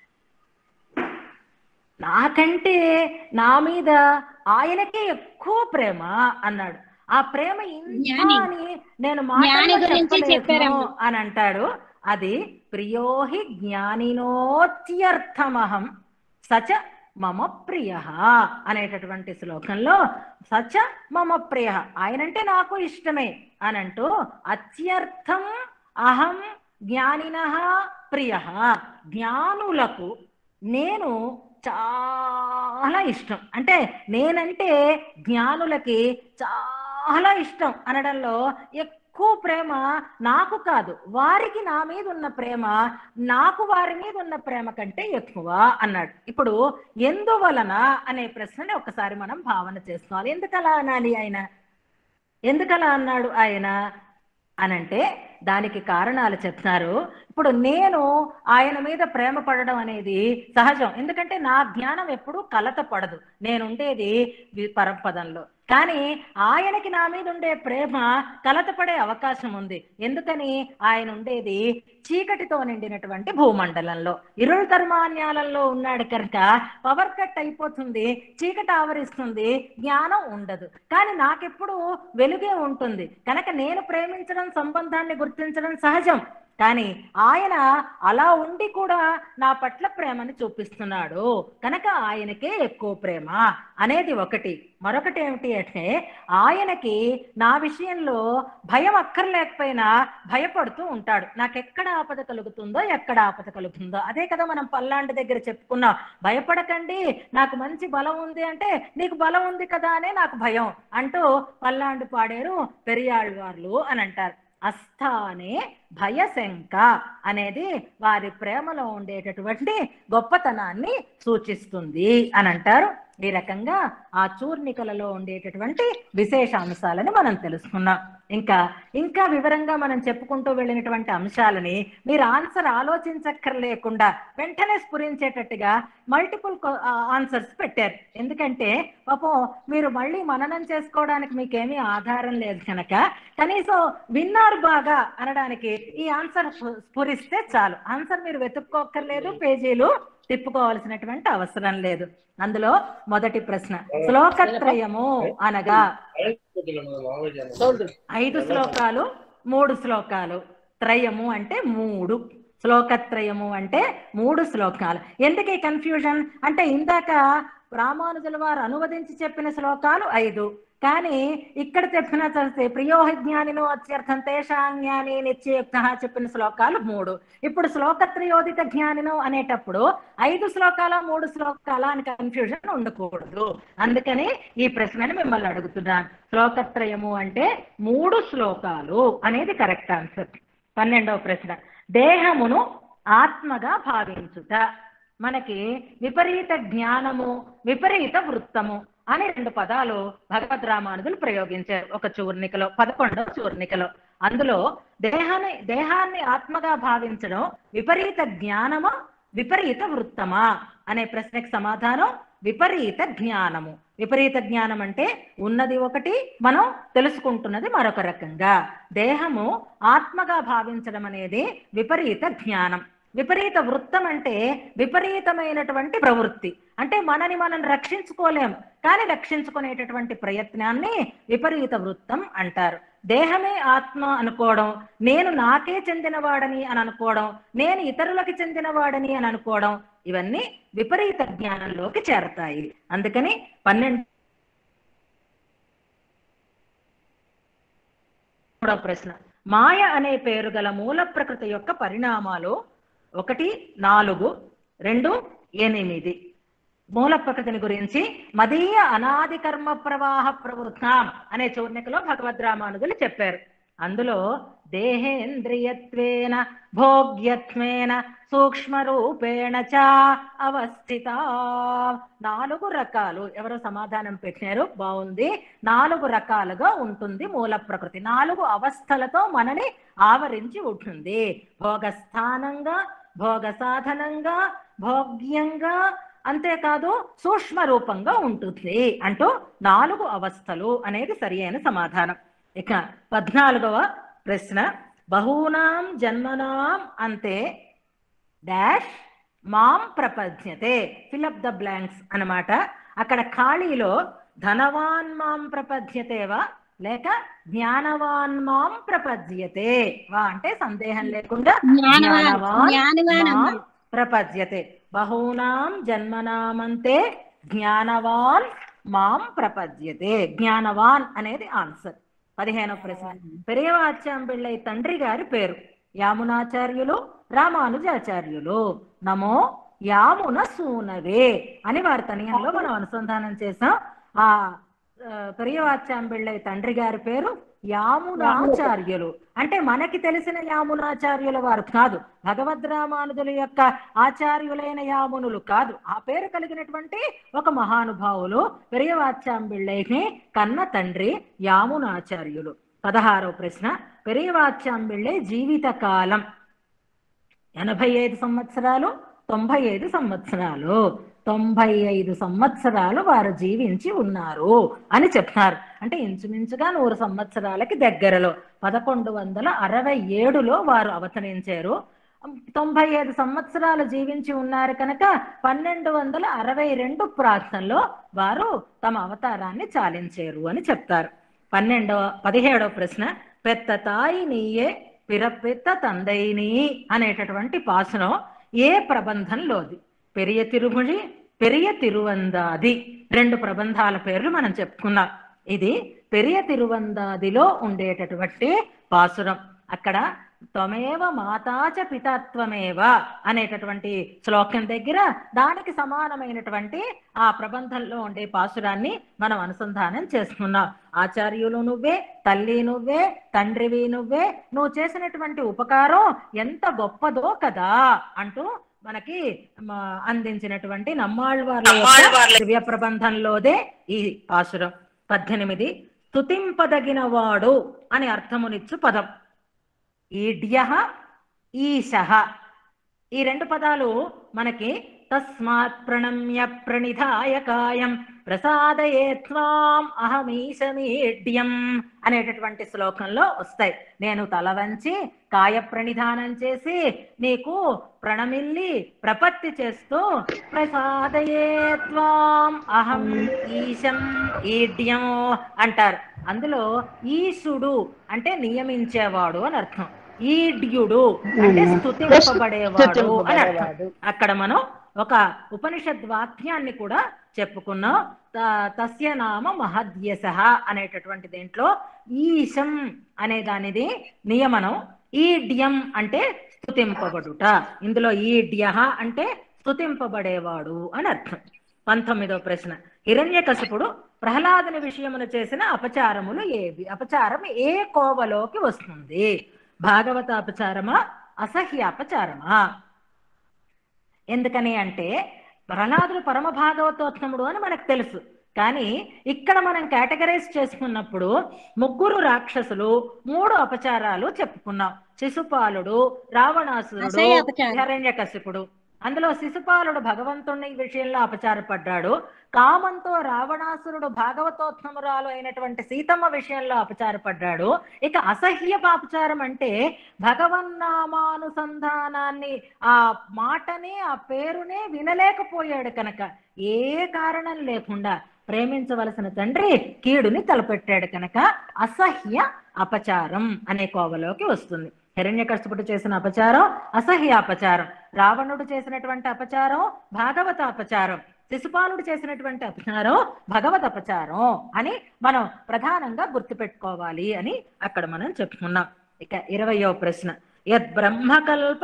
A: నాకంటే నా మీద ఆయనకే ఎక్కువ ప్రేమ అన్నాడు ఆ ప్రేమ ఇంత
B: జ్ఞాని.
A: అని నేను
B: జ్ఞాని
A: మాటల్లో
B: గురించి
A: చెప్పలేను
B: చెప్పారమ్మ.
A: అని అంటాడు అది ప్రియోహి జ్ఞానినోత్యర్థమహం సచ మమ ప్రియ అనేటటువంటి శ్లోకంలో సచ మమ ప్రియ ఆయనంటే నాకు ఇష్టమే అని అంటూ అత్యర్థం అహం జ్ఞానిన ప్రియ జ్ఞానులకు నేను చాలా ఇష్టం అంటే నేనంటే జ్ఞానులకి చాలా ఇష్టం అనడంలో ఎక్కువ ప్రేమ నాకు కాదు వారికి నా మీద ఉన్న ప్రేమ నాకు వారి మీద ఉన్న ప్రేమ కంటే ఎక్కువ అన్నాడు ఇప్పుడు ఎందువలన అనే ప్రశ్నని ఒకసారి మనం భావన చేసుకోవాలి ఎందుకలా అనాలి ఆయన ఎందుకలా అన్నాడు ఆయన అనంటే దానికి కారణాలు చెప్తున్నారు ఇప్పుడు నేను ఆయన మీద ప్రేమ పడడం అనేది సహజం ఎందుకంటే నా జ్ఞానం ఎప్పుడూ కలత పడదు నేనుండేది వి- పరపదంలో కానీ ఆయనకి నా మీద ఉండే ప్రేమ కలత పడే అవకాశం ఉంది ఎందుకని ఆయన ఉండేది చీకటితో నిండినటువంటి భూమండలంలో ఇరుಳು ధర్మాన్యాలలో ఉన్నాడు కనుక పవర్ కట్ అయిపోతుంది చీకటి ఆవరిస్తుంది జ్ఞానం ఉండదు కానీ నాకెప్పుడు వెలుగే ఉంటుంది కనుక నేను ప్రేమించడం సంబంధాన్ని గుర్తించడం సహజం కానీ ఆయన అలా ఉండి కూడా నా పట్ల ప్రేమను చూపిస్తున్నాడు కనుక ఆయనకే ఎక్కువ ప్రేమ అనేది ఒకటి మరొకటి ఏమిటి అంటే ఆయనకి నా విషయంలో భయం అక్కర్లేకపోయినా భయపడుతూ ఉంటాడు నాకు ఎక్కడ ఆపద కలుగుతుందో ఎక్కడ ఆపద కలుగుతుందో అదే కదా మనం పల్లాంటి దగ్గర చెప్పుకున్నాం భయపడకండి నాకు మంచి బలం ఉంది అంటే నీకు బలం ఉంది కదా అనే నాకు భయం అంటూ పల్లాండు పాడేరు పెరియాళ్ళవార్లు అని అంటారు అస్థానే భయశంక అనేది వారి ప్రేమలో ఉండేటటువంటి గొప్పతనాన్ని సూచిస్తుంది అని అంటారు ఈ రకంగా ఆ చూర్ణికలలో ఉండేటటువంటి విశేషాంశాలని మనం తెలుసుకున్నాం ఇంకా ఇంకా వివరంగా మనం చెప్పుకుంటూ వెళ్ళినటువంటి అంశాలని మీరు ఆన్సర్ ఆలోచించక్కర్లేకుండా వెంటనే స్ఫురించేటట్టుగా మల్టిపుల్ ఆన్సర్స్ పెట్టారు ఎందుకంటే పాపం మీరు మళ్ళీ మననం చేసుకోవడానికి మీకేమీ ఆధారం లేదు కనుక కనీసం విన్నారు బాగా అనడానికి ఈ ఆన్సర్ స్ఫురిస్తే చాలు ఆన్సర్ మీరు వెతుక్కోక్కర్లేదు పేజీలు తిప్పుకోవాల్సినటువంటి అవసరం లేదు అందులో మొదటి ప్రశ్న శ్లోకత్రయము అనగా ఐదు శ్లోకాలు మూడు శ్లోకాలు త్రయము అంటే మూడు శ్లోకత్రయము అంటే మూడు శ్లోకాలు ఎందుకు ఈ కన్ఫ్యూజన్ అంటే ఇందాక రామానుజుల వారు అనువదించి చెప్పిన శ్లోకాలు ఐదు కానీ ఇక్కడ చెప్పిన చదివితే ప్రియోహి జ్ఞానినో అత్యర్థం తేషాజ్ఞాని నిత్యయుక్త చెప్పిన శ్లోకాలు మూడు ఇప్పుడు శ్లోకత్రయోదిత జ్ఞానినో అనేటప్పుడు ఐదు శ్లోకాల మూడు శ్లోకాల అని కన్ఫ్యూజన్ ఉండకూడదు అందుకని ఈ ప్రశ్నని మిమ్మల్ని అడుగుతున్నాను శ్లోకత్రయము అంటే మూడు శ్లోకాలు అనేది కరెక్ట్ ఆన్సర్ పన్నెండవ ప్రశ్న దేహమును ఆత్మగా భావించుట మనకి విపరీత జ్ఞానము విపరీత వృత్తము అని రెండు పదాలు భగవద్ రామానుజులు ప్రయోగించారు ఒక చూర్ణికలో పదకొండవ చూర్ణికలో అందులో దేహాన్ని దేహాన్ని ఆత్మగా భావించడం విపరీత జ్ఞానమా విపరీత వృత్తమా అనే ప్రశ్నకి సమాధానం విపరీత జ్ఞానము విపరీత జ్ఞానం అంటే ఉన్నది ఒకటి మనం తెలుసుకుంటున్నది మరొక రకంగా దేహము ఆత్మగా భావించడం అనేది విపరీత జ్ఞానం విపరీత వృత్తం అంటే విపరీతమైనటువంటి ప్రవృత్తి అంటే మనని మనం రక్షించుకోలేం కానీ రక్షించుకునేటటువంటి ప్రయత్నాన్ని విపరీత వృత్తం అంటారు దేహమే ఆత్మ అనుకోవడం నేను నాకే చెందినవాడని అని అనుకోవడం నేను ఇతరులకి చెందినవాడని అని అనుకోవడం ఇవన్నీ విపరీత జ్ఞానంలోకి చేరతాయి అందుకని పన్నెండు మూడవ ప్రశ్న మాయ అనే పేరు గల మూల ప్రకృతి యొక్క పరిణామాలు ఒకటి నాలుగు రెండు ఎనిమిది మూల ప్రకృతిని గురించి మదీయ అనాది కర్మ ప్రవాహ ప్రవృత్తాం అనే చూర్ణికలో భగవద్ రామానుజులు చెప్పారు అందులో దేహేంద్రియత్వేన భోగ్యత్వేన సూక్ష్మ రూపేణ చ అవస్థిత నాలుగు రకాలు ఎవరో సమాధానం పెట్టినారు బాగుంది నాలుగు రకాలుగా ఉంటుంది మూల ప్రకృతి నాలుగు అవస్థలతో మనని ఆవరించి ఉంటుంది భోగస్థానంగా భోగ సాధనంగా భోగ్యంగా అంతేకాదు సూక్ష్మ రూపంగా ఉంటుంది అంటూ నాలుగు అవస్థలు అనేది సరి అయిన సమాధానం ఇక పద్నాలుగవ ప్రశ్న బహూనాం జన్మనాం అంతే డాష్ మాం ప్రపద్యతే ఫిలప్ ద బ్లాంక్స్ అన్నమాట అక్కడ ఖాళీలో ధనవాన్ మాం ప్రపద్యతేవా లేక జ్ఞానవాన్ మాం ప్రపద్యతే వా అంటే సందేహం లేకుండా
B: జ్ఞానవాన్
A: జ్ఞానవాన్
B: జ్ఞానవాన్ అమ్మ
A: మాం ప్రపద్యతే బహూనాం జన్మనామంతే జ్ఞానవాన్ మాం ప్రపద్యతే జ్ఞానవాన్ అనేది ఆన్సర్ పదిహేనవ ప్రశ్న పెరియవాచ్యాంబిళ్ళై తండ్రి గారి పేరు యామునాచార్యులు రామానుజాచార్యులు నమో యామున సూనవే అని వారి తనియంలో మనం అనుసంధానం చేసాం ఆ ఆ, పెరియవాచ్యాంబిళ్ళై తండ్రి గారి పేరు యామునాచార్యులు అంటే మనకి తెలిసిన యామునాచార్యుల వారు కాదు భగవద్ రామానుజుల యొక్క ఆచార్యులైన యామునులు కాదు ఆ పేరు కలిగినటువంటి ఒక మహానుభావులు పెరియవాచ్యాంబిళ్ళైని కన్న తండ్రి యామునాచార్యులు పదహారవ ప్రశ్న పెరియవాచ్యాంబిళ్ళై జీవిత కాలం ఎనభై ఐదు సంవత్సరాలు తొంభై ఐదు సంవత్సరాలు తొంభై ఐదు సంవత్సరాలు వారు జీవించి ఉన్నారు అని చెప్తున్నారు అంటే ఇంచుమించుగా నూరు సంవత్సరాలకి దగ్గరలో పదకొండు వందల అరవై ఏడులో వారు అవతరించారు తొంభై ఐదు సంవత్సరాలు జీవించి ఉన్నారు కనుక పన్నెండు వందల అరవై రెండు ప్రాంతంలో వారు తమ అవతారాన్ని చాలించారు అని చెప్తారు పన్నెండవ పదిహేడవ ప్రశ్న పెత్త తాయి నీయే పిరపెత్త తందైని అనేటటువంటి పాసనం ఏ ప్రబంధంలోది పెరియ తిరుముడి పెరియ తిరువందాది రెండు ప్రబంధాల పేర్లు మనం చెప్పుకున్నాం ఇది పెరియ తిరువందాదిలో ఉండేటటువంటి పాసురం అక్కడ త్వమేవ మాతాచ పితాత్వమేవ అనేటటువంటి శ్లోకం దగ్గర దానికి సమానమైనటువంటి ఆ ప్రబంధంలో ఉండే పాసురాన్ని మనం అనుసంధానం చేసుకున్నాం ఆచార్యులు నువ్వే తల్లి నువ్వే తండ్రివి నువ్వే నువ్వు చేసినటువంటి ఉపకారం ఎంత గొప్పదో కదా అంటూ మనకి మ, అందించినటువంటి నమ్మాళ్ళవార్ల యొక్క దివ్య ప్రబంధంలోదే ఈ పాసురం పద్దెనిమిది స్తుతింపదగినవాడు అని అర్థమునిచ్చు పదం ఈడ్య ఈశ ఈ రెండు పదాలు మనకి తస్మాత్ ప్రణమ్య ప్రణిధాయ కాయం ప్రసాదయే త్వాం అహమీశమీడ్యం అనేటటువంటి శ్లోకంలో వస్తాయి నేను తల వంచి కాయ ప్రణిధానం చేసి నీకు ప్రణమిల్లి ప్రపత్తి చేస్తూ ప్రసాదయే త్వాం అహం ఈశం ఈడ్యం అంటారు అందులో ఈశుడు అంటే నియమించేవాడు అని అర్థం ఈడ్యుడు అంటే స్థుతింపబడేవాడు అని అర్థం అక్కడ మనం ఒక ఉపనిషద్ వాక్యాన్ని కూడా చెప్పుకున్నాం త- తస్య నామ మహద్యస అనేటటువంటి దేంట్లో ఈశం అనే దానిది నియమనం ఈడ్యం అంటే స్థుతింపబడుట ఇందులో ఈడ్య అంటే స్థుతింపబడేవాడు అని అర్థం పంతొమ్మిదో ప్రశ్న హిరణ్యకశిపుడు ప్రహ్లాదుని విషయమును చేసిన అపచారములు ఏవి అపచారం ఏ కోవలోకి వస్తుంది భాగవత అపచారమా అసహ్య అపచారమా ఎందుకని అంటే ప్రహ్లాదుడు పరమ భాగవతోత్తముడు అని మనకు తెలుసు కానీ ఇక్కడ మనం కేటగరైజ్ చేసుకున్నప్పుడు ముగ్గురు రాక్షసులు మూడు అపచారాలు చెప్పుకున్నాం శిశుపాలుడు రావణాసురుడు
B: అసహ్య అపచారం.
A: హిరణ్యకశిపుడు అందులో శిశుపాలుడు భగవంతుని విషయంలో అపచారపడ్డాడు కామంతో రావణాసురుడు భాగవతోత్తమురాలు అయినటువంటి సీతమ్మ విషయంలో అపచారపడ్డాడు ఇక అసహ్య అపచారం అంటే భగవన్నామానుసంధానాన్ని ఆ మాటనే ఆ పేరునే వినలేకపోయాడు కనుక ఏ కారణం లేకుండా ప్రేమించవలసిన తండ్రి కీడుని తలపెట్టాడు కనుక అసహ్య అపచారం అనే కోవలోకి వస్తుంది హిరణ్యకశిపుడు చేసిన అపచారం అసహ్య అపచారం రావణుడు చేసినటువంటి అపచారం భాగవత అపచారం శిశుపాలుడు చేసినటువంటి అపచారం భగవత్ అపచారం అని మనం ప్రధానంగా గుర్తుపెట్టుకోవాలి అని అక్కడ మనం చెప్పుకున్నాం ఇక ఇరవయో ప్రశ్న యద్ బ్రహ్మకల్ప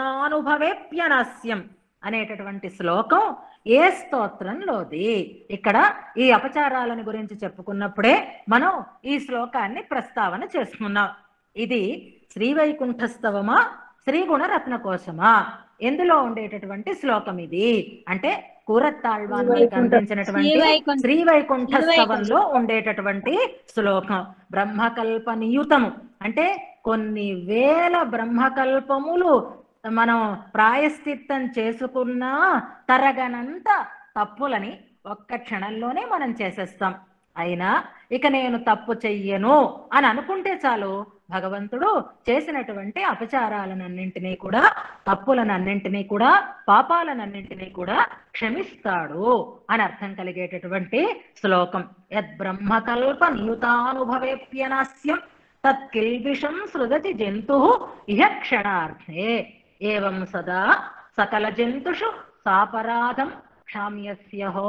A: నియతానుభవేప్యనాస్యం అనేటటువంటి శ్లోకం ఏ స్తోత్రంలోది ఇక్కడ ఈ అపచారాలను గురించి చెప్పుకున్నప్పుడే మనం ఈ శ్లోకాన్ని ప్రస్తావన చేసుకున్నాం ఇది శ్రీవైకుంఠస్తవమా శ్రీగుణరత్న కోశమా ఎందులో ఉండేటటువంటి శ్లోకం ఇది అంటే కూరత్తాళ్వాన్నికి అందించినటువంటి
B: శ్రీవైకుంఠ-
A: శ్రీవైకుంఠస్తవంలో ఉండేటటువంటి శ్లోకం బ్రహ్మకల్ప నియుతము అంటే కొన్ని వేల బ్రహ్మకల్పములు మనం ప్రాయశ్చిత్తం చేసుకున్నా తరగనంత తప్పులని ఒక్క క్షణంలోనే మనం చేసేస్తాం అయినా ఇక నేను తప్పు చెయ్యను అని అనుకుంటే చాలు భగవంతుడు చేసినటువంటి అపచారాలనన్నింటినీ కూడా తప్పులనన్నింటినీ కూడా పాపాలనన్నింటినీ కూడా క్షమిస్తాడు అని అర్థం కలిగేటటువంటి శ్లోకం యద్ బ్రహ్మకల్ప నియుతానుభవేప్యనాస్యం తత్కిల్బిషం సృజతి జంతు ఇహ క్షణార్థే ఏవం సదా సకల జంతుషు సాపరాధం క్షామ్యస్యహో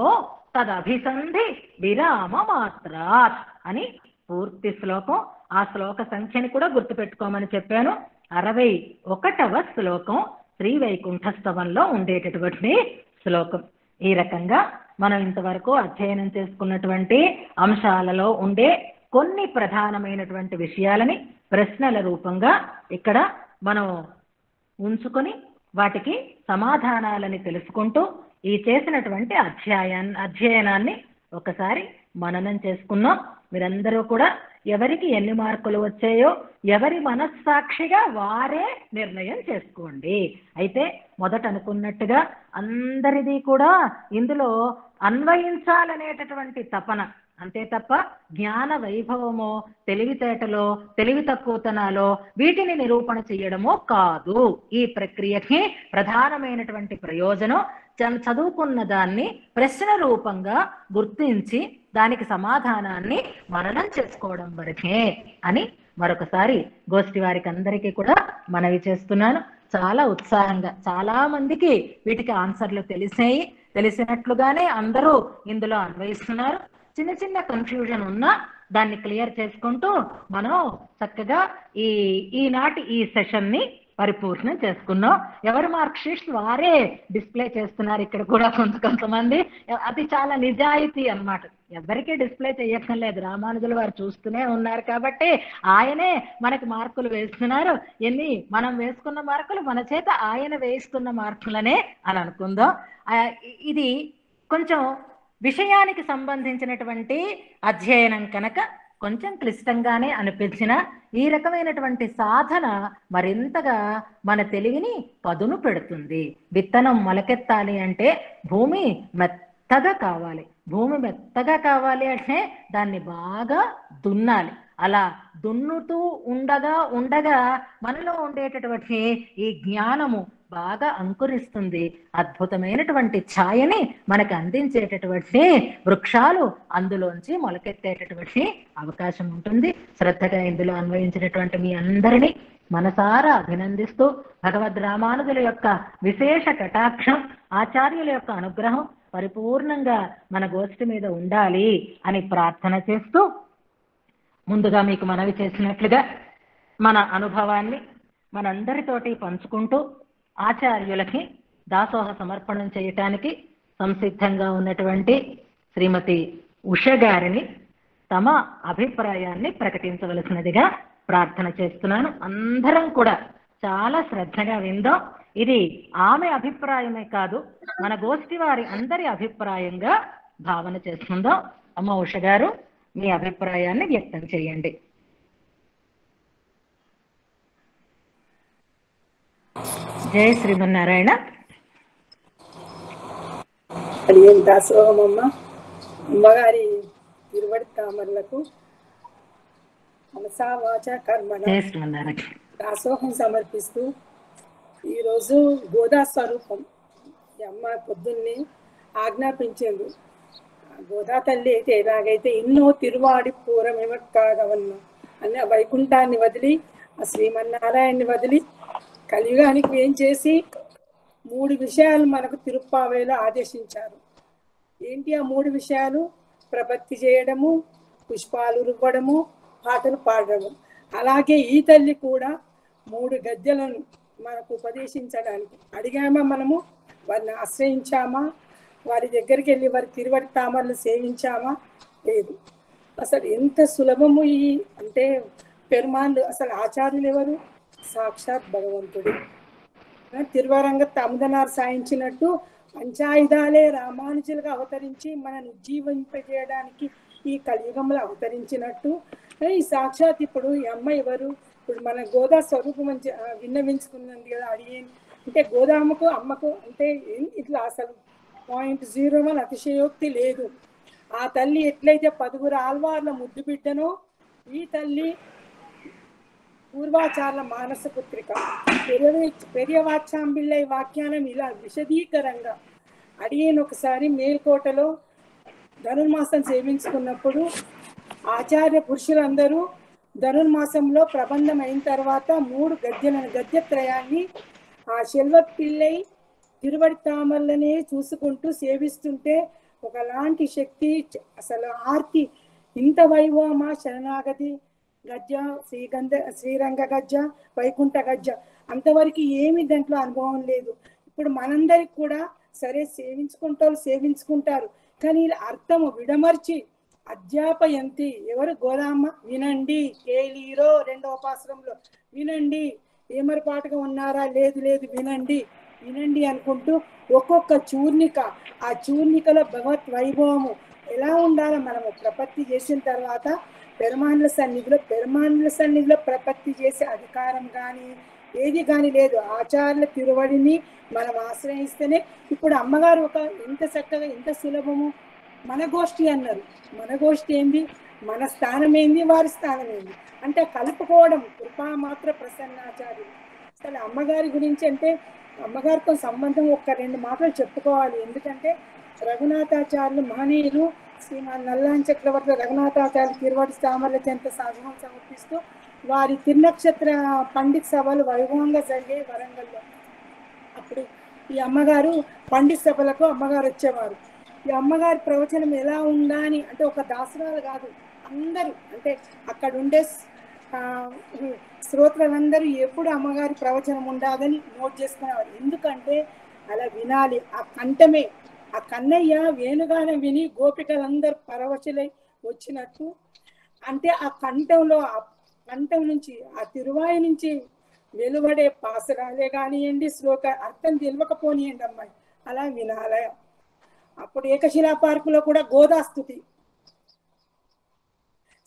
A: తదభిసంధి విరామ మాత్రాత్ అని పూర్తి శ్లోకం ఆ శ్లోక సంఖ్యని కూడా గుర్తుపెట్టుకోమని చెప్పాను అరవై ఒకటవ శ్లోకం శ్రీ వైకుంఠస్తవంలో ఉండేటటువంటి శ్లోకం ఈ రకంగా మనం ఇంతవరకు అధ్యయనం చేసుకున్నటువంటి అంశాలలో ఉండే కొన్ని ప్రధానమైనటువంటి విషయాలని ప్రశ్నల రూపంగా ఇక్కడ మనం ఉంచుకొని వాటికి సమాధానాలని తెలుసుకుంటూ ఈ చేసినటువంటి అధ్యాయాన్ని అధ్యయనాన్ని ఒకసారి మననం చేసుకున్నాం మీరందరూ కూడా ఎవరికి ఎన్ని మార్కులు వచ్చాయో ఎవరి మనస్సాక్షిగా వారే నిర్ణయం చేసుకోండి అయితే మొదట అనుకున్నట్టుగా అందరిది కూడా ఇందులో అన్వయించాలనేటటువంటి తపన అంతే తప్ప జ్ఞాన వైభవమో తెలివితేటలో తెలివి తక్కువతనాలో వీటిని నిరూపణ చేయడమో కాదు ఈ ప్రక్రియకి ప్రధానమైనటువంటి ప్రయోజనం చ- చదువుకున్న దాన్ని ప్రశ్న రూపంగా గుర్తించి దానికి సమాధానాన్ని మననం చేసుకోవడం వరకే అని మరొకసారి గోష్ఠి వారికి అందరికీ కూడా మనవి చేస్తున్నాను చాలా ఉత్సాహంగా చాలా మందికి వీటికి ఆన్సర్లు తెలిసాయి తెలిసినట్లుగానే అందరూ ఇందులో అన్వయిస్తున్నారు చిన్న చిన్న కన్ఫ్యూజన్ ఉన్నా దాన్ని క్లియర్ చేసుకుంటూ మనం చక్కగా ఈ ఈనాటి ఈ సెషన్ ని పరిపూర్ణం చేసుకున్నాం ఎవరి మార్క్ షీట్స్ వారే డిస్ప్లే చేస్తున్నారు ఇక్కడ కూడా కొంత కొంతమంది అది చాలా నిజాయితీ అన్నమాట ఎవరికీ డిస్ప్లే చేయక్కర్లేదు రామానుజులు వారు చూస్తూనే ఉన్నారు కాబట్టి ఆయనే మనకి మార్కులు వేస్తున్నారు ఎన్ని మనం వేసుకున్న మార్కులు మన చేత ఆయన వేయిస్తున్న మార్కులనే అని అనుకుందాం ఆ, ఇ- ఇది కొంచెం విషయానికి సంబంధించినటువంటి అధ్యయనం కనుక కొంచెం క్లిష్టంగానే అనిపించిన ఈ రకమైనటువంటి సాధన మరింతగా మన తెలివిని పదును పెడుతుంది విత్తనం మొలకెత్తాలి అంటే భూమి మెత్తగా కావాలి భూమి మెత్తగా కావాలి అంటే దాన్ని బాగా దున్నాలి అలా దున్నుతూ ఉండగా ఉండగా మనలో ఉండేటటువంటి ఈ జ్ఞానము బాగా అంకురిస్తుంది అద్భుతమైనటువంటి ఛాయని మనకు అందించేటటువంటి వృక్షాలు అందులోంచి మొలకెత్తేటటువంటి అవకాశం ఉంటుంది శ్రద్ధగా ఇందులో అన్వయించినటువంటి మీ అందరినీ మనసారా అభినందిస్తూ భగవద్ రామానుజుల యొక్క విశేష కటాక్షం ఆచార్యుల యొక్క అనుగ్రహం పరిపూర్ణంగా మన గోష్ఠి మీద ఉండాలి అని ప్రార్థన చేస్తూ ముందుగా మీకు మనవి చేసినట్లుగా మన అనుభవాన్ని మనందరితోటి పంచుకుంటూ ఆచార్యులకి దాసోహ సమర్పణం చేయటానికి సంసిద్ధంగా ఉన్నటువంటి శ్రీమతి ఉష గారిని తమ అభిప్రాయాన్ని ప్రకటించవలసినదిగా ప్రార్థన చేస్తున్నాను అందరం కూడా చాలా శ్రద్ధగా విందాం ఇది ఆమె అభిప్రాయమే కాదు మన గోష్ఠి వారి అందరి అభిప్రాయంగా భావన చేసుకుందాం అమ్మ ఉష గారు మీ అభిప్రాయాన్ని వ్యక్తం చేయండి జయ శ్రీమన్నారాయణ
B: అది ఏం దాసోహమమ్మ అమ్మగారి తిరువడి తామరలకు మనసా వాచ కర్మణ
A: జయ శ్రీమన్నారాయణ
B: దాసోహం సమర్పిస్తూ ఈరోజు గోదా స్వరూపం ఈ అమ్మ పొద్దున్నే ఆజ్ఞాపించింది ఆ గోదా తల్లి అయితే ఎలాగైతే ఎన్నో తిరువాడి పూరమేమ కాగవన్న అన్న వైకుంఠాన్ని వదిలి ఆ శ్రీమన్నారాయణ్ణి వదిలి కలియుగానికి ఏం చేసి మూడు విషయాలు మనకు తిరుప్పావేలో ఆదేశించారు ఏంటి ఆ మూడు విషయాలు ప్రపత్తి చేయడము పుష్పాలు రువ్వడము పాటలు పాడడము అలాగే ఈ తల్లి కూడా మూడు గద్యలను మనకు ఉపదేశించడానికి అడిగామా మనము వారిని ఆశ్రయించామా వారి దగ్గరికి వెళ్ళి వారి తిరువడి తామరలు సేవించామా లేదు అసలు ఎంత సులభము ఈ అంటే పెరుమాన్లు అసలు ఆచార్యులు ఎవరు సాక్షాత్ భగవంతుడు తిరువరంగ తమదనారు సాయించినట్టు పంచాయుధాలే రామానుజులుగా అవతరించి మనను ఉజ్జీవింపజేయడానికి ఈ కలియుగంలో అవతరించినట్టు ఈ సాక్షాత్ ఇప్పుడు ఈ అమ్మ ఎవరు ఇప్పుడు మన గోదా స్వరూపం అని చె- ఆ, విన్నవించుకున్నది కదా అడిగేది అంటే గోదామ్మకు అమ్మకు అంటే ఏం- ఇట్లా అసలు పాయింట్ జీరో వన్ అతిశయోక్తి లేదు ఆ తల్లి ఎట్లయితే పదుగురు ఆల్వార్ల ముద్దు బిడ్డనో ఈ తల్లి పూర్వాచార్ల మానస పుత్రిక పెరియ పెరియవాచాంబిళ్ళ ఈ వ్యాఖ్యానం ఇలా విశదీకరంగా అడిగిన ఒకసారి మేల్కోటలో ధనుర్మాసం సేవించుకున్నప్పుడు ఆచార్య పురుషులందరూ ధనుర్మాసంలో ప్రబంధం అయిన తర్వాత మూడు గద్యలను గద్యత్రయాన్ని ఆ శెల్వ పిల్లై తిరువడి తామరలనే చూసుకుంటూ సేవిస్తుంటే ఒకలాంటి శక్తి చ- అసలు ఆర్తి ఇంత వైభవమా శరణాగతి గజ్జ శ్రీగంధ శ్రీరంగ గజ్జ వైకుంఠ గజ్జ అంతవరకు ఏమి దాంట్లో అనుభవం లేదు ఇప్పుడు మనందరికి కూడా సరే సేవించుకుంటారు సేవించుకుంటారు కానీ ఇలా అర్థము విడమర్చి అధ్యాపయంతి ఎవరు గోదామ్మ వినండి కేలీరో రెండవ పాశ్రంలో వినండి ఏమరపాటుగా ఉన్నారా లేదు లేదు వినండి వినండి అనుకుంటూ ఒక్కొక్క చూర్ణిక ఆ చూర్ణికలో భగవత్ వైభవము ఎలా ఉండాలో మనము ప్రపత్తి చేసిన తర్వాత పెరమానుల సన్నిధిలో పెరమానుల సన్నిధిలో ప్రపత్తి చేసే అధికారం కానీ ఏది కానీ లేదు ఆచార్యుల తిరువడిని మనం ఆశ్రయిస్తేనే ఇప్పుడు అమ్మగారు ఒక ఎంత చక్కగా ఎంత సులభము మన గోష్ఠి అన్నారు మన గోష్ఠి ఏంది మన స్థానం ఏంది వారి స్థానం ఏంది అంటే కలుపుకోవడం కృపా మాత్ర ప్రసన్నాచార్యులు అసలు అమ్మగారి గురించి అంటే అమ్మగారితో సంబంధం ఒక్క రెండు మాటలు చెప్పుకోవాలి ఎందుకంటే రఘునాథాచార్యులు మహనీయులు శ్రీమాన్ నల్లాన్ చక్రవర్తి రఘునాథాచార్యులు తిరువాటి స్థామర్ల చెంత సాధనం సమర్పిస్తూ వారి తిరునక్షత్ర పండిత్ సభలు వైభవంగా జరిగే వరంగల్లో అప్పుడు ఈ అమ్మగారు పండిత్ సభలకు అమ్మగారు వచ్చేవారు ఈ అమ్మగారి ప్రవచనం ఎలా ఉందా అని అంటే ఒక దాసరాలు కాదు అందరూ అంటే అక్కడ ఉండే ఆ, శ్రోతలందరూ ఎప్పుడు అమ్మగారి ప్రవచనం ఉండాలని నోట్ చేసుకునేవారు ఎందుకంటే అలా వినాలి ఆ కంఠమే ఆ కన్నయ్య వేణుగానం విని గోపికలందరూ పరవశులై వచ్చినట్టు అంటే ఆ కంఠంలో ఆ కంఠం నుంచి ఆ తిరువాయి నుంచి వెలువడే పాసరాలే కానివ్వండి శ్లోక అర్థం తెలియకపోనియండి అమ్మాయి అలా వినాలి అప్పుడు ఏకశిలా పార్కులో కూడా గోదాస్తుతి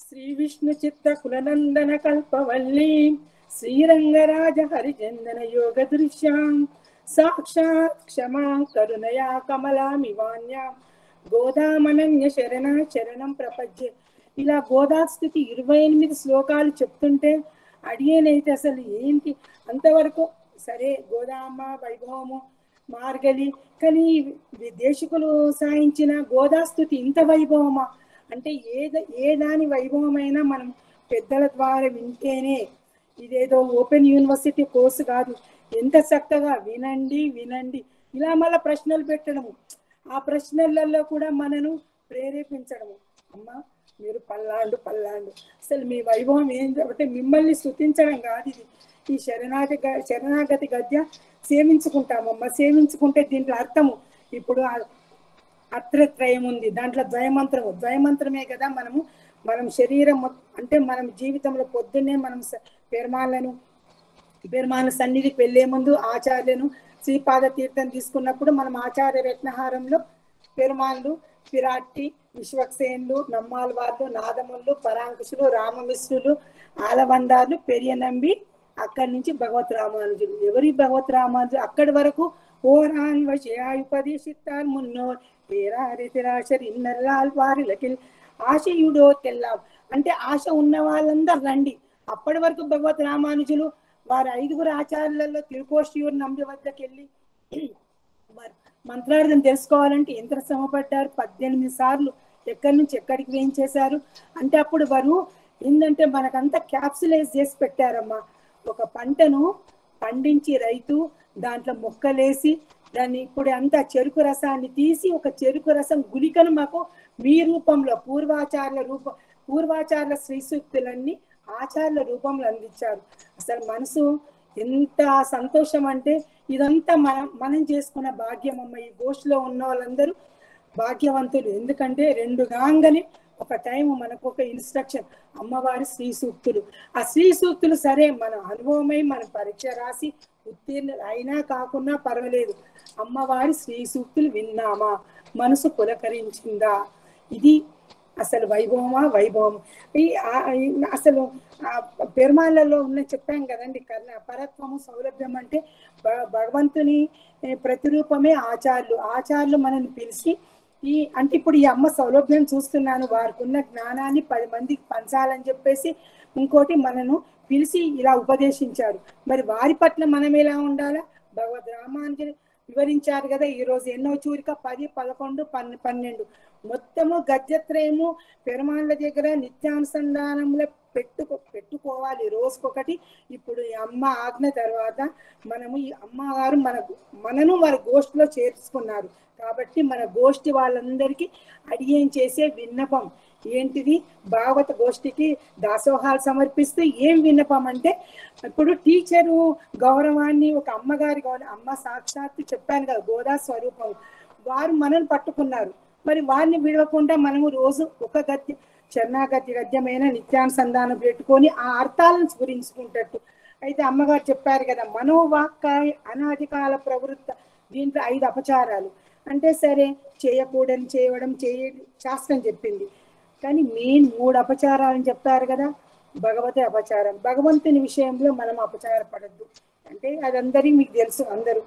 B: శ్రీ విష్ణు చిత్త కులనందన కల్పవల్లి శ్రీరంగరాజ హరిచందన యోగ దృశ్యాం సాక్షాత్ క్షమా కరుణయా కమలామివాన్యాం గోదామనన్య శరణ శరణం ప్రపంచ ఇలా గోదా స్థితి ఇరవై ఎనిమిది శ్లోకాలు చెప్తుంటే అడిగేనైతే అసలు ఏంటి అంతవరకు సరే గోదామ్మ వైభవము మార్గలి కానీ వి- దేశికులు సాయించిన గోదాస్థుతి ఇంత వైభవమా అంటే ఏ ద- ఏ దాని వైభవమైనా మనం పెద్దల ద్వారా వింటేనే ఇదేదో ఓపెన్ యూనివర్సిటీ కోర్సు కాదు ఎంత చక్కగా వినండి వినండి ఇలా మళ్ళీ ప్రశ్నలు పెట్టడము ఆ ప్రశ్నలలో కూడా మనను ప్రేరేపించడము అమ్మా మీరు పల్లాండు పల్లాండు అసలు మీ వైభవం ఏం అంటే మిమ్మల్ని స్తుతించడం కాదు ఇది ఈ శరణాగతి గ- శరణాగతి గద్య సేవించుకుంటామమ్మా సేవించుకుంటే దీంట్లో అర్థము ఇప్పుడు ఆ అత్రత్రయం ఉంది దాంట్లో ద్వయమంత్రము ద్వయమంత్రమే కదా మనము మనం శరీరం మొ- అంటే మనం జీవితంలో పొద్దున్నే మనం స- పెరుమాళ్ళను పెరుమాళ్ళ సన్నిధికి వెళ్లే ముందు ఆచార్యులను శ్రీపాద తీర్థం తీసుకున్నప్పుడు మనం ఆచార్య రత్నహారంలో పెరుమాళ్ళు పిరాట్టి విశ్వక్సేనులు నమ్మాల్వార్లు నాదములు పరాంకుశులు రామమిశ్రులు ఆలవందార్లు పెరియనంబి అక్కడి నుంచి భగవత్ రామానుజులు ఎవరి భగవత్ రామానుజులు అక్కడి వరకు ఓరాన్ వశయాయుపదేశిత్తార్ మున్నోర్ పేరారితిరాశర్ ఇన్నల్లాల్ వారిలకి ఆశయుడో తెల్లాం అంటే ఆశ ఉన్న వాళ్ళందరూ రండి అప్పటి వరకు భగవత్ రామానుజులు వారి ఐదుగురు ఆచార్యులలో తిరుకోష్టియూరు నంబి వద్దకు వెళ్ళి వారు మంత్రార్థం తెలుసుకోవాలంటే ఎంత శ్రమపడ్డారు పద్దెనిమిది సార్లు ఎక్కడి నుంచి ఎక్కడికి వేయించేశారు అంటే అప్పుడు వారు ఏంటంటే మనకంతా క్యాప్సులైజ్ చేసి పెట్టారమ్మా ఒక పంటను పండించి రైతు దాంట్లో మొక్కలేసి దాన్ని ఇప్పుడు అంతా చెరుకు రసాన్ని తీసి ఒక చెరుకు రసం గులికను మాకు మీ రూపంలో పూర్వాచార్య రూపం పూర్వాచార్య శ్రీ సూక్తులన్నీ ఆచార్యుల రూపంలో అందించారు అసలు మనసు ఎంత సంతోషం అంటే ఇదంతా మనం మనం చేసుకున్న భాగ్యం అమ్మ ఈ గోష్ఠిలో ఉన్న వాళ్ళందరూ భాగ్యవంతులు ఎందుకంటే రెండు గాంగని ఒక టైం మనకు ఒక ఇన్స్ట్రక్షన్ అమ్మవారి శ్రీ సూక్తులు ఆ శ్రీ సూక్తులు సరే మన అనుభవమై మన పరీక్ష రాసి ఉత్తీర్ణ అయినా కాకున్నా పర్వాలేదు అమ్మవారి శ్రీ సూక్తులు విన్నామా మనసు పులకరించిందా ఇది అసలు వైభవమా వైభవం ఈ ఆ- ఈ అసలు ఆ పెరుమాళ్ళలో ఉన్న చెప్పాం కదండి కర్ణ పరత్వము సౌలభ్యం అంటే భ- భగవంతుని ఏ, ప్రతిరూపమే ఆచార్యులు ఆచార్యులు మనల్ని పిలిచి ఈ అంటే ఇప్పుడు ఈ అమ్మ సౌలభ్యం చూస్తున్నాను వారికి ఉన్న జ్ఞానాన్ని పది మందికి పంచాలని చెప్పేసి ఇంకోటి మనను పిలిచి ఇలా ఉపదేశించారు మరి వారి పట్ల మనం ఎలా ఉండాలా భగవద్ రామానుజులు వివరించారు కదా ఈ రోజు ఎన్నో చూరిక పది పదకొండు పన్నె పన్నెండు మొత్తము గద్యత్రయము పెరుమాళ్ళ దగ్గర నిత్యానుసంధానంలో పెట్టుకో పెట్టుకోవాలి రోజుకొకటి ఇప్పుడు ఈ అమ్మ ఆజ్ఞ తర్వాత మనము ఈ అమ్మగారు మన మనను మన గోష్ఠిలో చేర్చుకున్నారు కాబట్టి మన గోష్ఠి వాళ్ళందరికీ అడిగేం చేసే విన్నపం ఏంటిది భాగవత గోష్ఠికి దాసోహాలు సమర్పిస్తూ ఏం విన్నపం అంటే ఇప్పుడు టీచరు గౌరవాన్ని ఒక అమ్మగారి గౌరవం అమ్మ సాక్షాత్తు చెప్పాను కదా గోదా స్వరూపం వారు మనల్ని పట్టుకున్నారు మరి వారిని విడవకుండా మనము రోజు ఒక గద్య చరణాగతి గద్యమైన నిత్యానుసంధానం పెట్టుకొని ఆ అర్థాలను స్ఫురించుకుంటట్టు అయితే అమ్మగారు చెప్పారు కదా మనోవాక్కాయ అనాదికాల ప్రవృత్త దీంట్లో ఐదు అపచారాలు అంటే సరే చేయకూడని చేయడం చేయ శాస్త్రం చెప్పింది కానీ మెయిన్ మూడు అపచారాలని చెప్తారు కదా భగవతి అపచారం భగవంతుని విషయంలో మనం అపచారపడద్దు అంటే అది అందరికీ మీకు తెలుసు అందరూ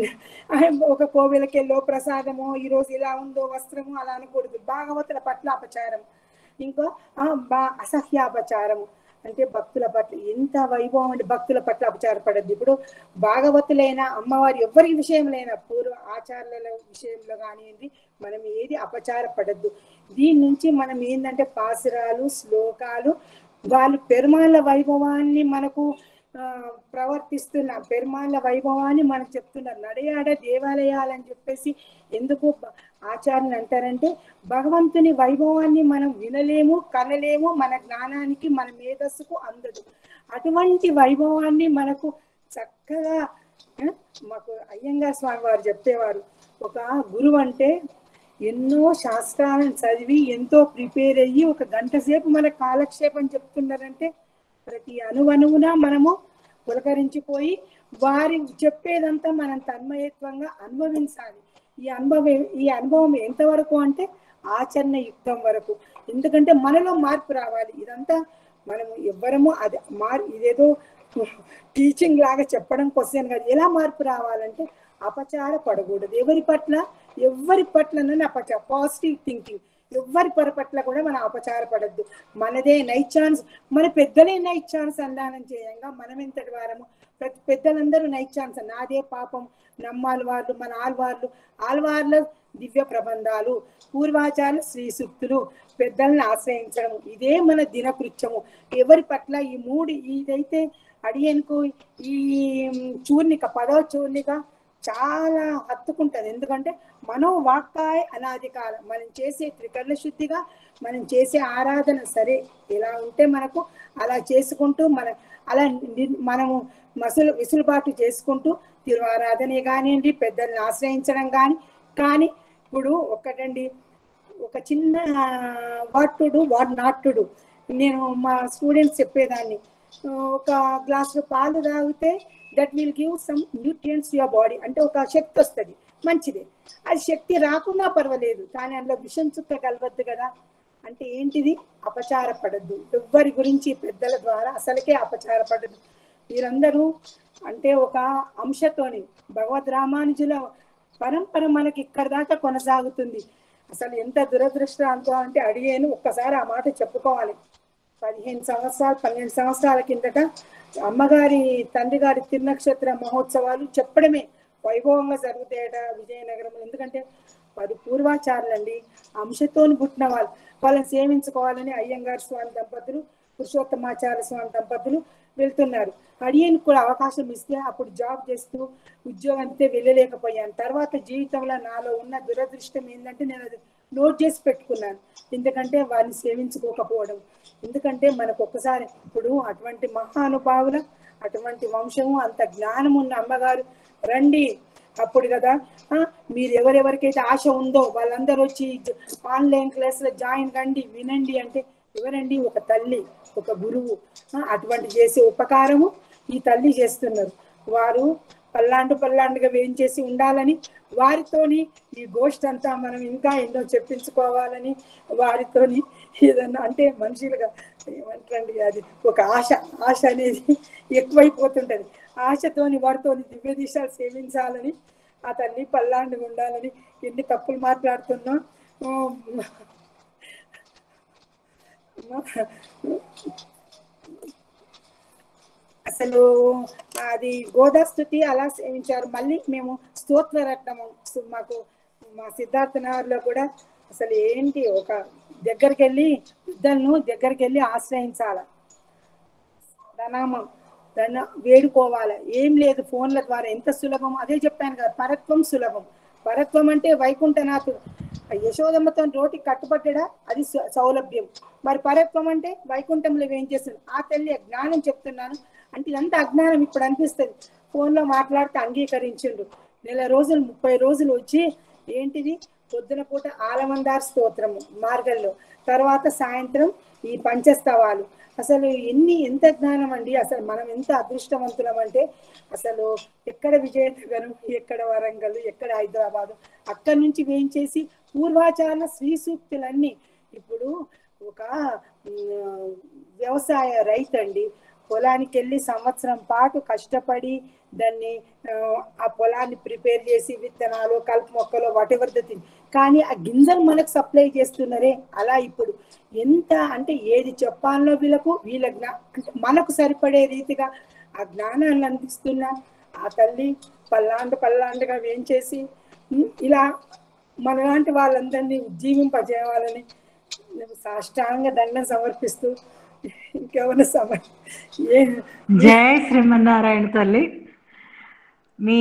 B: ఒక కోవెలకెళ్ళో ప్రసాదమో ఈరోజు ఇలా ఉందో వస్త్రము అలా అనకూడదు భాగవతుల పట్ల అపచారం ఇంకో ఆ, బా అసహ్యాపచారము అంటే భక్తుల పట్ల ఎంత వైభవం అంటే భక్తుల పట్ల అపచారపడద్దు ఇప్పుడు భాగవతులైన అమ్మవారి ఎవరి విషయంలో పూర్వ ఆచార్యుల విషయంలో కానివ్వండి మనం ఏది అపచారపడద్దు దీని నుంచి మనం ఏంటంటే పాసురాలు శ్లోకాలు వాళ్ళు పెరుమాళ్ళ వైభవాన్ని మనకు ఆ, ప్రవర్తిస్తున్న పెరుమాళ్ళ వైభవాన్ని మనకు చెప్తున్నారు నడయాడ దేవాలయాలని చెప్పేసి ఎందుకు బ- ఆచార్యులు అంటారంటే భగవంతుని వైభవాన్ని మనం వినలేము కనలేము మన జ్ఞానానికి మన మేధస్సుకు అందదు అటువంటి వైభవాన్ని మనకు చక్కగా ఆ, మాకు అయ్యంగార్ స్వామి వారు చెప్పేవారు ఒక గురువు అంటే ఎన్నో శాస్త్రాలను చదివి ఎంతో ప్రిపేర్ అయ్యి ఒక గంట సేపు మన కాలక్షేపం చెప్తున్నారంటే ప్రతి అణువణువున మనము పులకరించిపోయి వారి చెప్పేదంతా మనం తన్మయత్వంగా అనుభవించాలి ఈ అనుభవం ఈ అనుభవం ఎంతవరకు అంటే ఆచరణ యుక్తం వరకు ఎందుకంటే మనలో మార్పు రావాలి ఇదంతా మనము ఎవ్వరము అది మార్ ఇదేదో టీచింగ్ లాగా చెప్పడం క్వశ్చన్ కాదు ఎలా మార్పు రావాలంటే అపచార పడకూడదు ఎవరి పట్ల ఎవరి పట్ల అపచార పాజిటివ్ థింకింగ్ ఎవ్వరి పొర పట్ల కూడా మనం అపచారపడద్దు మనదే నైట్ ఛాన్స్ మన పెద్దలే నైట్ ఛాన్స్ అందానం చేయంగా మనం ఎంతటి వారము ప్రతి పెద్దలందరూ నైట్ ఛాన్స్ నాదే పాపం నమ్మాల్వార్లు మన ఆల్వార్లు ఆల్వార్ల దివ్య ప్రబంధాలు పూర్వాచార శ్రీ సూక్తులు పెద్దల్ని ఆశ్రయించడం ఇదే మన దినకృత్యము ఎవరి పట్ల ఈ మూడు ఇదైతే అడియనుకు ఈ చూర్ణిక పదవ చూర్ణిక చాలా హత్తుకుంటది ఎందుకంటే మనో వాక్కాయ అనాది కాలం మనం చేసే త్రికరణ శుద్ధిగా మనం చేసే ఆరాధన సరే ఎలా ఉంటే మనకు అలా చేసుకుంటూ మన అలా ని- మనము మసులు విసులుబాటు చేసుకుంటూ తిరువారాధనే కానివ్వండి పెద్దల్ని ఆశ్రయించడం కానీ కానీ ఇప్పుడు ఒక్కటండి ఒక చిన్న what to do what not to do నేను మా స్టూడెంట్స్ చెప్పేదాన్ని ఒక గ్లాసు పాలు తాగితే that will give some nutrients your body అంటే ఒక శక్తి వస్తుంది మంచిదే అది శక్తి రాకున్నా పర్వాలేదు కానీ అందులో విషం చుక్క కలవద్దు కదా అంటే ఏంటిది అపచారపడద్దు ఎవ్వరి గురించి పెద్దల ద్వారా అసలుకే అపచారపడద్దు వీరందరూ అంటే ఒక అంశతోని భగవద్ రామానుజుల పరంపర మనకి ఇక్కడ దాకా కొనసాగుతుంది అసలు ఎంత దురదృష్టంతో అంటే అడిగాను ఒక్కసారి ఆ మాట చెప్పుకోవాలి పదిహేను సంవత్సరాలు పన్నెండు సంవత్సరాల కిందట అమ్మగారి తండ్రి గారి తిరునక్షత్ర మహోత్సవాలు చెప్పడమే వైభవంగా జరుగుతాయట విజయనగరంలో ఎందుకంటే పది పూర్వాచారులండి అంశతోని పుట్టిన వాళ్ళు వాళ్ళని సేవించుకోవాలని అయ్యంగారు స్వామి దంపతులు పురుషోత్తమాచార్య స్వామి దంపతులు వెళ్తున్నారు అడియన్ కూడా అవకాశం ఇస్తే అప్పుడు జాబ్ చేస్తూ ఉద్యోగం అంతే వెళ్ళలేకపోయాను తర్వాత జీవితంలో నాలో ఉన్న దురదృష్టం ఏంటంటే నేను అది నోట్ చేసి పెట్టుకున్నాను ఎందుకంటే వారిని సేవించుకోకపోవడం ఎందుకంటే మనకు ఒక్కసారి ఇప్పుడు అటువంటి మహానుభావుల అటువంటి వంశము అంత జ్ఞానం ఉన్న అమ్మగారు రండి అప్పుడు కదా ఆ, మీరు ఎవరెవరికైతే ఆశ ఉందో వాళ్ళందరూ వచ్చి జ- ఆన్లైన్ క్లాసులో జాయిన్ కండి వినండి అంటే ఎవరండి ఒక తల్లి ఒక గురువు ఆ, అటువంటి చేసే ఉపకారము ఈ తల్లి చేస్తున్నారు వారు పల్లాండు పల్లాండుగా వేయించేసి ఉండాలని వారితోని ఈ గోష్ఠి అంతా మనం ఇంకా ఎన్నో చెప్పించుకోవాలని వారితోని ఏదన్నా అంటే మనుషులుగా ఏమంటారండి అది ఒక ఆశ ఆశ అనేది ఎక్కువైపోతుంటది ఆశతోని వారితోని దివ్య దిశాలు సేవించాలని ఆ తల్లి పల్లాండుగా ఉండాలని ఎన్ని తప్పులు మాట్లాడుతున్నా ఆ, అసలు అది గోదాస్థుతి అలా సేవించారు మళ్ళీ మేము స్తోత్ర రత్నము సు- మాకు మా సిద్ధార్థ నగర్లో కూడా అసలు ఏంటి ఒక దగ్గరికి వెళ్ళి పెద్దలను దగ్గరికి వెళ్ళి ఆశ్రయించాల ప్రణామం ధన వేడుకోవాలి ఏం లేదు ఫోన్ల ద్వారా ఎంత సులభం అదే చెప్పాను కదా పరత్వం సులభం పరత్వం అంటే వైకుంఠనాథుడు ఆ యశోదమ్మతో రోటి కట్టుబట్టడా అది సౌ- సౌలభ్యం మరి పరత్వం అంటే వైకుంఠంలో ఏం చేస్తుంది ఆ తల్లి జ్ఞానం చెప్తున్నాను అంటే ఇదంతా అజ్ఞానం ఇప్పుడు అనిపిస్తుంది ఫోన్లో మాట్లాడితే అంగీకరించిండు నెల రోజులు ముప్పై రోజులు వచ్చి ఏంటిది పొద్దున పూట ఆలమందార్ స్తోత్రము మార్గంలో తర్వాత సాయంత్రం ఈ పంచస్తవాలు అసలు ఎన్ని ఎంత జ్ఞానం అండి అసలు మనం ఎంత అదృష్టవంతులం అంటే అసలు ఎక్కడ విజయనగరం ఎక్కడ వరంగల్ ఎక్కడ హైదరాబాదు అక్కడి నుంచి వేయించేసి పూర్వాచార శ్రీ సూక్తులన్నీ ఇప్పుడు ఒక ఉమ్, వ్యవసాయ రైతు అండి పొలానికి వెళ్ళి సంవత్సరం పాటు కష్టపడి దాన్ని ఆ, ఆ పొలాన్ని ప్రిపేర్ చేసి విత్తనాలు కలుపు మొక్కలు వాటెవర్ ద థింగ్ కానీ ఆ గింజలు మనకు సప్లై చేస్తున్నారే అలా ఇప్పుడు ఎంత అంటే ఏది చెప్పాలనో వీళ్ళకు వీళ్ళ జ్ఞా అంటే మనకు సరిపడే రీతిగా ఆ జ్ఞానాన్ని అందిస్తున్న ఆ తల్లి పల్లాండు పల్లాండుగా వేయించేసి ఉమ్, ఇలా మనలాంటి వాళ్ళందరినీ ఉజ్జీవింపజేయాలని నేను సాష్టాంగ దండం సమర్పిస్తూ ఇంకెవరు సమర్ ఏ
A: జయ శ్రీమన్నారాయణ తల్లి మీ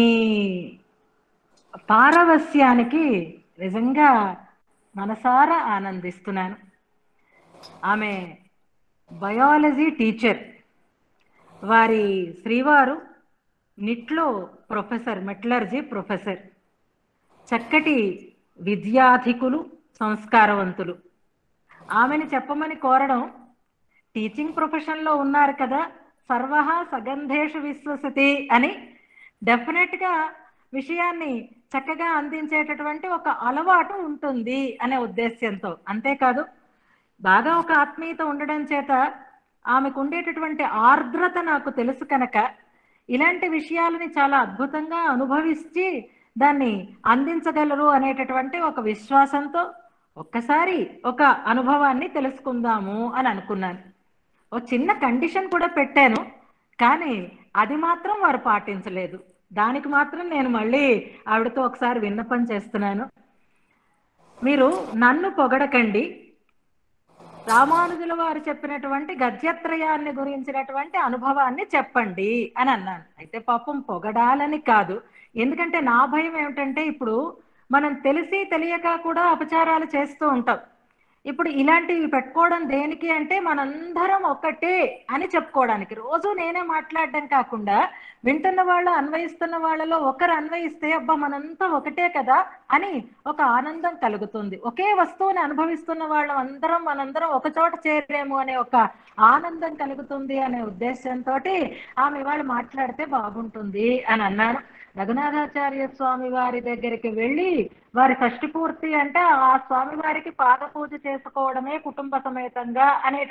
A: పారవస్యానికి నిజంగా మనసారా ఆనందిస్తున్నాను ఆమె బయాలజీ టీచర్ వారి శ్రీవారు నిట్లో ప్రొఫెసర్ మెటలర్జీ ప్రొఫెసర్ చక్కటి విద్యాధికులు సంస్కారవంతులు ఆమెను చెప్పమని కోరడం టీచింగ్ ప్రొఫెషన్లో ఉన్నారు కదా సర్వ సగంధేషు విశ్వసతి అని డెఫినెట్గా విషయాన్ని చక్కగా అందించేటటువంటి ఒక అలవాటు ఉంటుంది అనే ఉద్దేశ్యంతో అంతేకాదు బాగా ఒక ఆత్మీయత ఉండడం చేత ఆమెకు ఉండేటటువంటి ఆర్ద్రత నాకు తెలుసు కనుక ఇలాంటి విషయాలని చాలా అద్భుతంగా అనుభవించి దాన్ని అందించగలరు అనేటటువంటి ఒక విశ్వాసంతో ఒక్కసారి ఒక అనుభవాన్ని తెలుసుకుందాము అని అనుకున్నాను ఓ చిన్న కండిషన్ కూడా పెట్టాను కానీ అది మాత్రం వారు పాటించలేదు దానికి మాత్రం నేను మళ్ళీ ఆవిడతో ఒకసారి విన్నపం చేస్తున్నాను మీరు నన్ను పొగడకండి రామానుజుల వారు చెప్పినటువంటి గద్యత్రయాన్ని గురించినటువంటి అనుభవాన్ని చెప్పండి అని అన్నాను అయితే పాపం పొగడాలని కాదు ఎందుకంటే నా భయం ఏమిటంటే ఇప్పుడు మనం తెలిసి తెలియక కూడా అపచారాలు చేస్తూ ఉంటాం ఇప్పుడు ఇలాంటివి పెట్టుకోవడం దేనికి అంటే మనందరం ఒకటే అని చెప్పుకోవడానికి రోజు నేనే మాట్లాడడం కాకుండా వింటున్న వాళ్ళు అన్వయిస్తున్న వాళ్ళలో ఒకరు అన్వయిస్తే అబ్బా మనంతా ఒకటే కదా అని ఒక ఆనందం కలుగుతుంది ఒకే వస్తువుని అనుభవిస్తున్న వాళ్ళం అందరం మనందరం ఒక చోట చేరేము అనే ఒక ఆనందం కలుగుతుంది అనే ఉద్దేశంతో ఆమె వాళ్ళు మాట్లాడితే బాగుంటుంది అని అన్నాను రఘునాథాచార్య స్వామి వారి దగ్గరికి వెళ్ళి వారి షష్టి పూర్తి అంటే ఆ స్వామి వారికి పాద పూజ చేసుకోవడమే కుటుంబ సమేతంగా అనేట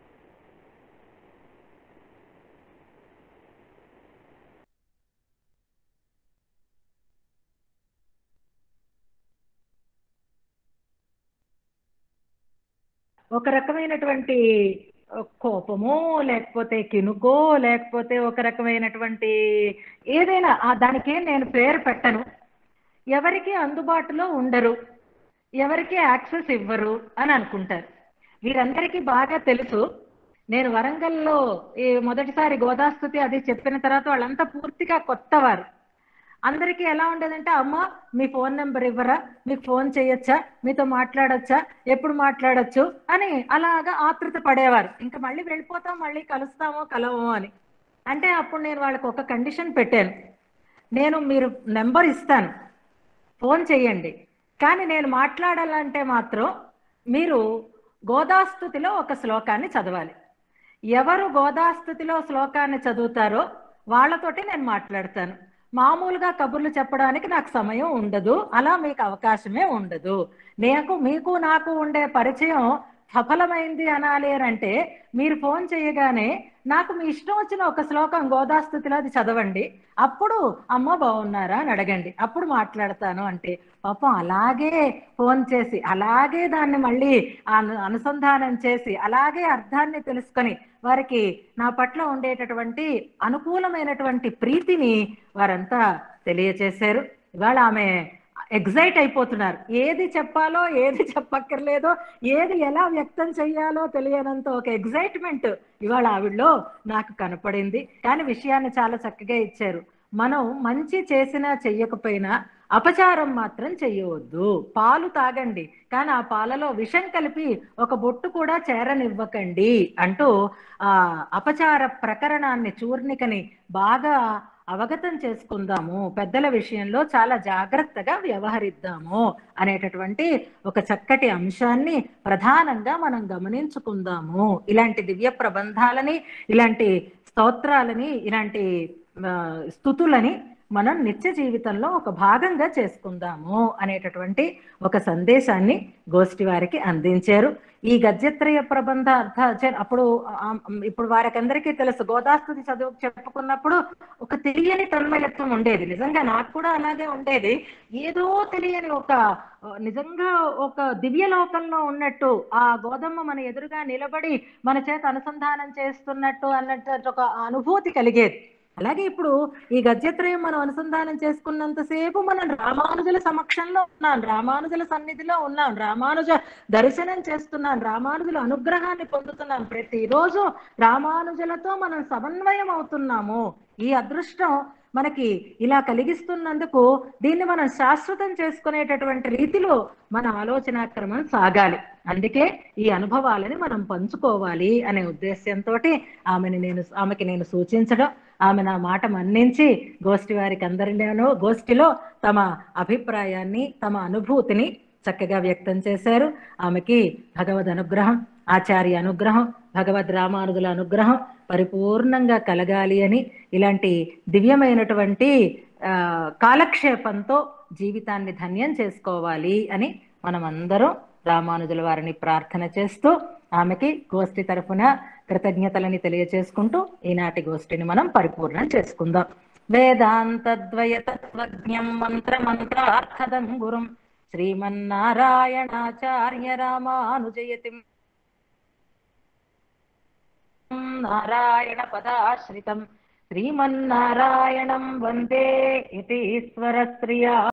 A: ఒక రకమైనటువంటి కోపమో లేకపోతే కినుకో లేకపోతే ఒక రకమైనటువంటి ఏదైనా ఆ దానికి నేను పేరు పెట్టను ఎవరికి అందుబాటులో ఉండరు ఎవరికి యాక్సెస్ ఇవ్వరు అని అనుకుంటారు వీరందరికీ బాగా తెలుసు నేను వరంగల్లో ఈ మొదటిసారి గోదాస్థుతి అది చెప్పిన తర్వాత వాళ్ళంతా పూర్తిగా కొత్తవారు అందరికీ ఎలా ఉండేదంటే అమ్మ మీ ఫోన్ నెంబర్ ఇవ్వరా మీకు ఫోన్ చేయొచ్చా మీతో మాట్లాడొచ్చా ఎప్పుడు మాట్లాడొచ్చు అని అలాగా ఆతృత పడేవారు ఇంకా మళ్ళీ వెళ్ళిపోతాం మళ్ళీ కలుస్తామో కలవమో అని అంటే అప్పుడు నేను వాళ్ళకి ఒక కండిషన్ పెట్టాను నేను మీరు నెంబర్ ఇస్తాను ఫోన్ చేయండి కానీ నేను మాట్లాడాలంటే మాత్రం మీరు గోదాస్థుతిలో ఒక శ్లోకాన్ని చదవాలి ఎవరు గోదాస్థుతిలో శ్లోకాన్ని చదువుతారో వాళ్ళతోటి నేను మాట్లాడతాను మామూలుగా కబుర్లు చెప్పడానికి నాకు సమయం ఉండదు అలా మీకు అవకాశమే ఉండదు నాకు మీకు నాకు ఉండే పరిచయం సఫలమైంది అనాలి అని అంటే మీరు ఫోన్ చేయగానే నాకు మీ ఇష్టం వచ్చిన ఒక శ్లోకం గోదాస్థుతిలో అది చదవండి అప్పుడు అమ్మ బాగున్నారా అని అడగండి అప్పుడు మాట్లాడతాను అంటే పాపం అలాగే ఫోన్ చేసి అలాగే దాన్ని మళ్ళీ అను అనుసంధానం చేసి అలాగే అర్థాన్ని తెలుసుకొని వారికి నా పట్ల ఉండేటటువంటి అనుకూలమైనటువంటి ప్రీతిని వారంతా తెలియచేశారు ఇవాళ ఆమె ఎగ్జైట్ అయిపోతున్నారు ఏది చెప్పాలో ఏది చెప్పక్కర్లేదో ఏది ఎలా వ్యక్తం చెయ్యాలో తెలియనంత ఒక ఎగ్జైట్మెంట్ ఇవాళ ఆవిడలో నాకు కనపడింది కానీ విషయాన్ని చాలా చక్కగా ఇచ్చారు మనం మంచి చేసినా చెయ్యకపోయినా అపచారం మాత్రం చెయ్యవద్దు పాలు తాగండి కానీ ఆ పాలలో విషం కలిపి ఒక బొట్టు కూడా చేరనివ్వకండి అంటూ ఆ అపచార ప్రకరణాన్ని చూర్ణికని బాగా అవగతం చేసుకుందాము పెద్దల విషయంలో చాలా జాగ్రత్తగా వ్యవహరిద్దాము అనేటటువంటి ఒక చక్కటి అంశాన్ని ప్రధానంగా మనం గమనించుకుందాము ఇలాంటి దివ్య ప్రబంధాలని ఇలాంటి స్తోత్రాలని ఇలాంటి స్థుతులని మనం నిత్య జీవితంలో ఒక భాగంగా చేసుకుందాము అనేటటువంటి ఒక సందేశాన్ని గోష్ఠి వారికి అందించారు ఈ గద్యత్రయ ప్రబంధ అర్థ అప్పుడు ఇప్పుడు వారికందరికీ తెలుసు గోదాస్తుతి చదువు చెప్పుకున్నప్పుడు ఒక తెలియని తన్మయత్వం ఉండేది నిజంగా నాకు కూడా అలాగే ఉండేది ఏదో తెలియని ఒక నిజంగా ఒక దివ్య లోకంలో ఉన్నట్టు ఆ గోదమ్మ మన ఎదురుగా నిలబడి మన చేత అనుసంధానం చేస్తున్నట్టు అన్నట్టు ఒక అనుభూతి కలిగేది అలాగే ఇప్పుడు ఈ గద్యత్రయం మనం అనుసంధానం చేసుకున్నంతసేపు మనం రామానుజుల సమక్షంలో ఉన్నాం రామానుజుల సన్నిధిలో ఉన్నాం రామానుజ దర్శనం చేస్తున్నాం రామానుజుల అనుగ్రహాన్ని పొందుతున్నాం ప్రతిరోజు రామానుజులతో మనం సమన్వయం అవుతున్నాము ఈ అదృష్టం మనకి ఇలా కలిగిస్తున్నందుకు దీన్ని మనం శాశ్వతం చేసుకునేటటువంటి రీతిలో మన ఆలోచన క్రమం సాగాలి అందుకే ఈ అనుభవాలని మనం పంచుకోవాలి అనే ఉద్దేశంతో ఆమెని నేను ఆమెకి నేను సూచించడం ఆమె నా మాట మన్నించి గోష్ఠి వారికి అందరిలోనూ గోష్ఠిలో తమ అభిప్రాయాన్ని తమ అనుభూతిని చక్కగా వ్యక్తం చేశారు ఆమెకి భగవద్ అనుగ్రహం ఆచార్య అనుగ్రహం భగవద్ రామానుజుల అనుగ్రహం పరిపూర్ణంగా కలగాలి అని ఇలాంటి దివ్యమైనటువంటి ఆ, కాలక్షేపంతో జీవితాన్ని ధన్యం చేసుకోవాలి అని మనమందరం రామానుజుల వారిని ప్రార్థన చేస్తూ ఆమెకి గోష్ఠి తరఫున కృతజ్ఞతలని తెలియచేసుకుంటూ ఈనాటి గోష్ఠిని మనం పరిపూర్ణం చేసుకుందాం వేదాంతద్వయ తత్వజ్ఞం మంత్ర మంత్రార్థదం గురుం శ్రీమన్నారాయణాచార్య రామానుజయతిం నారాయణ పదాశ్రితం శ్రీమన్నారాయణం వందే ఇతీశ్వర శ్రియా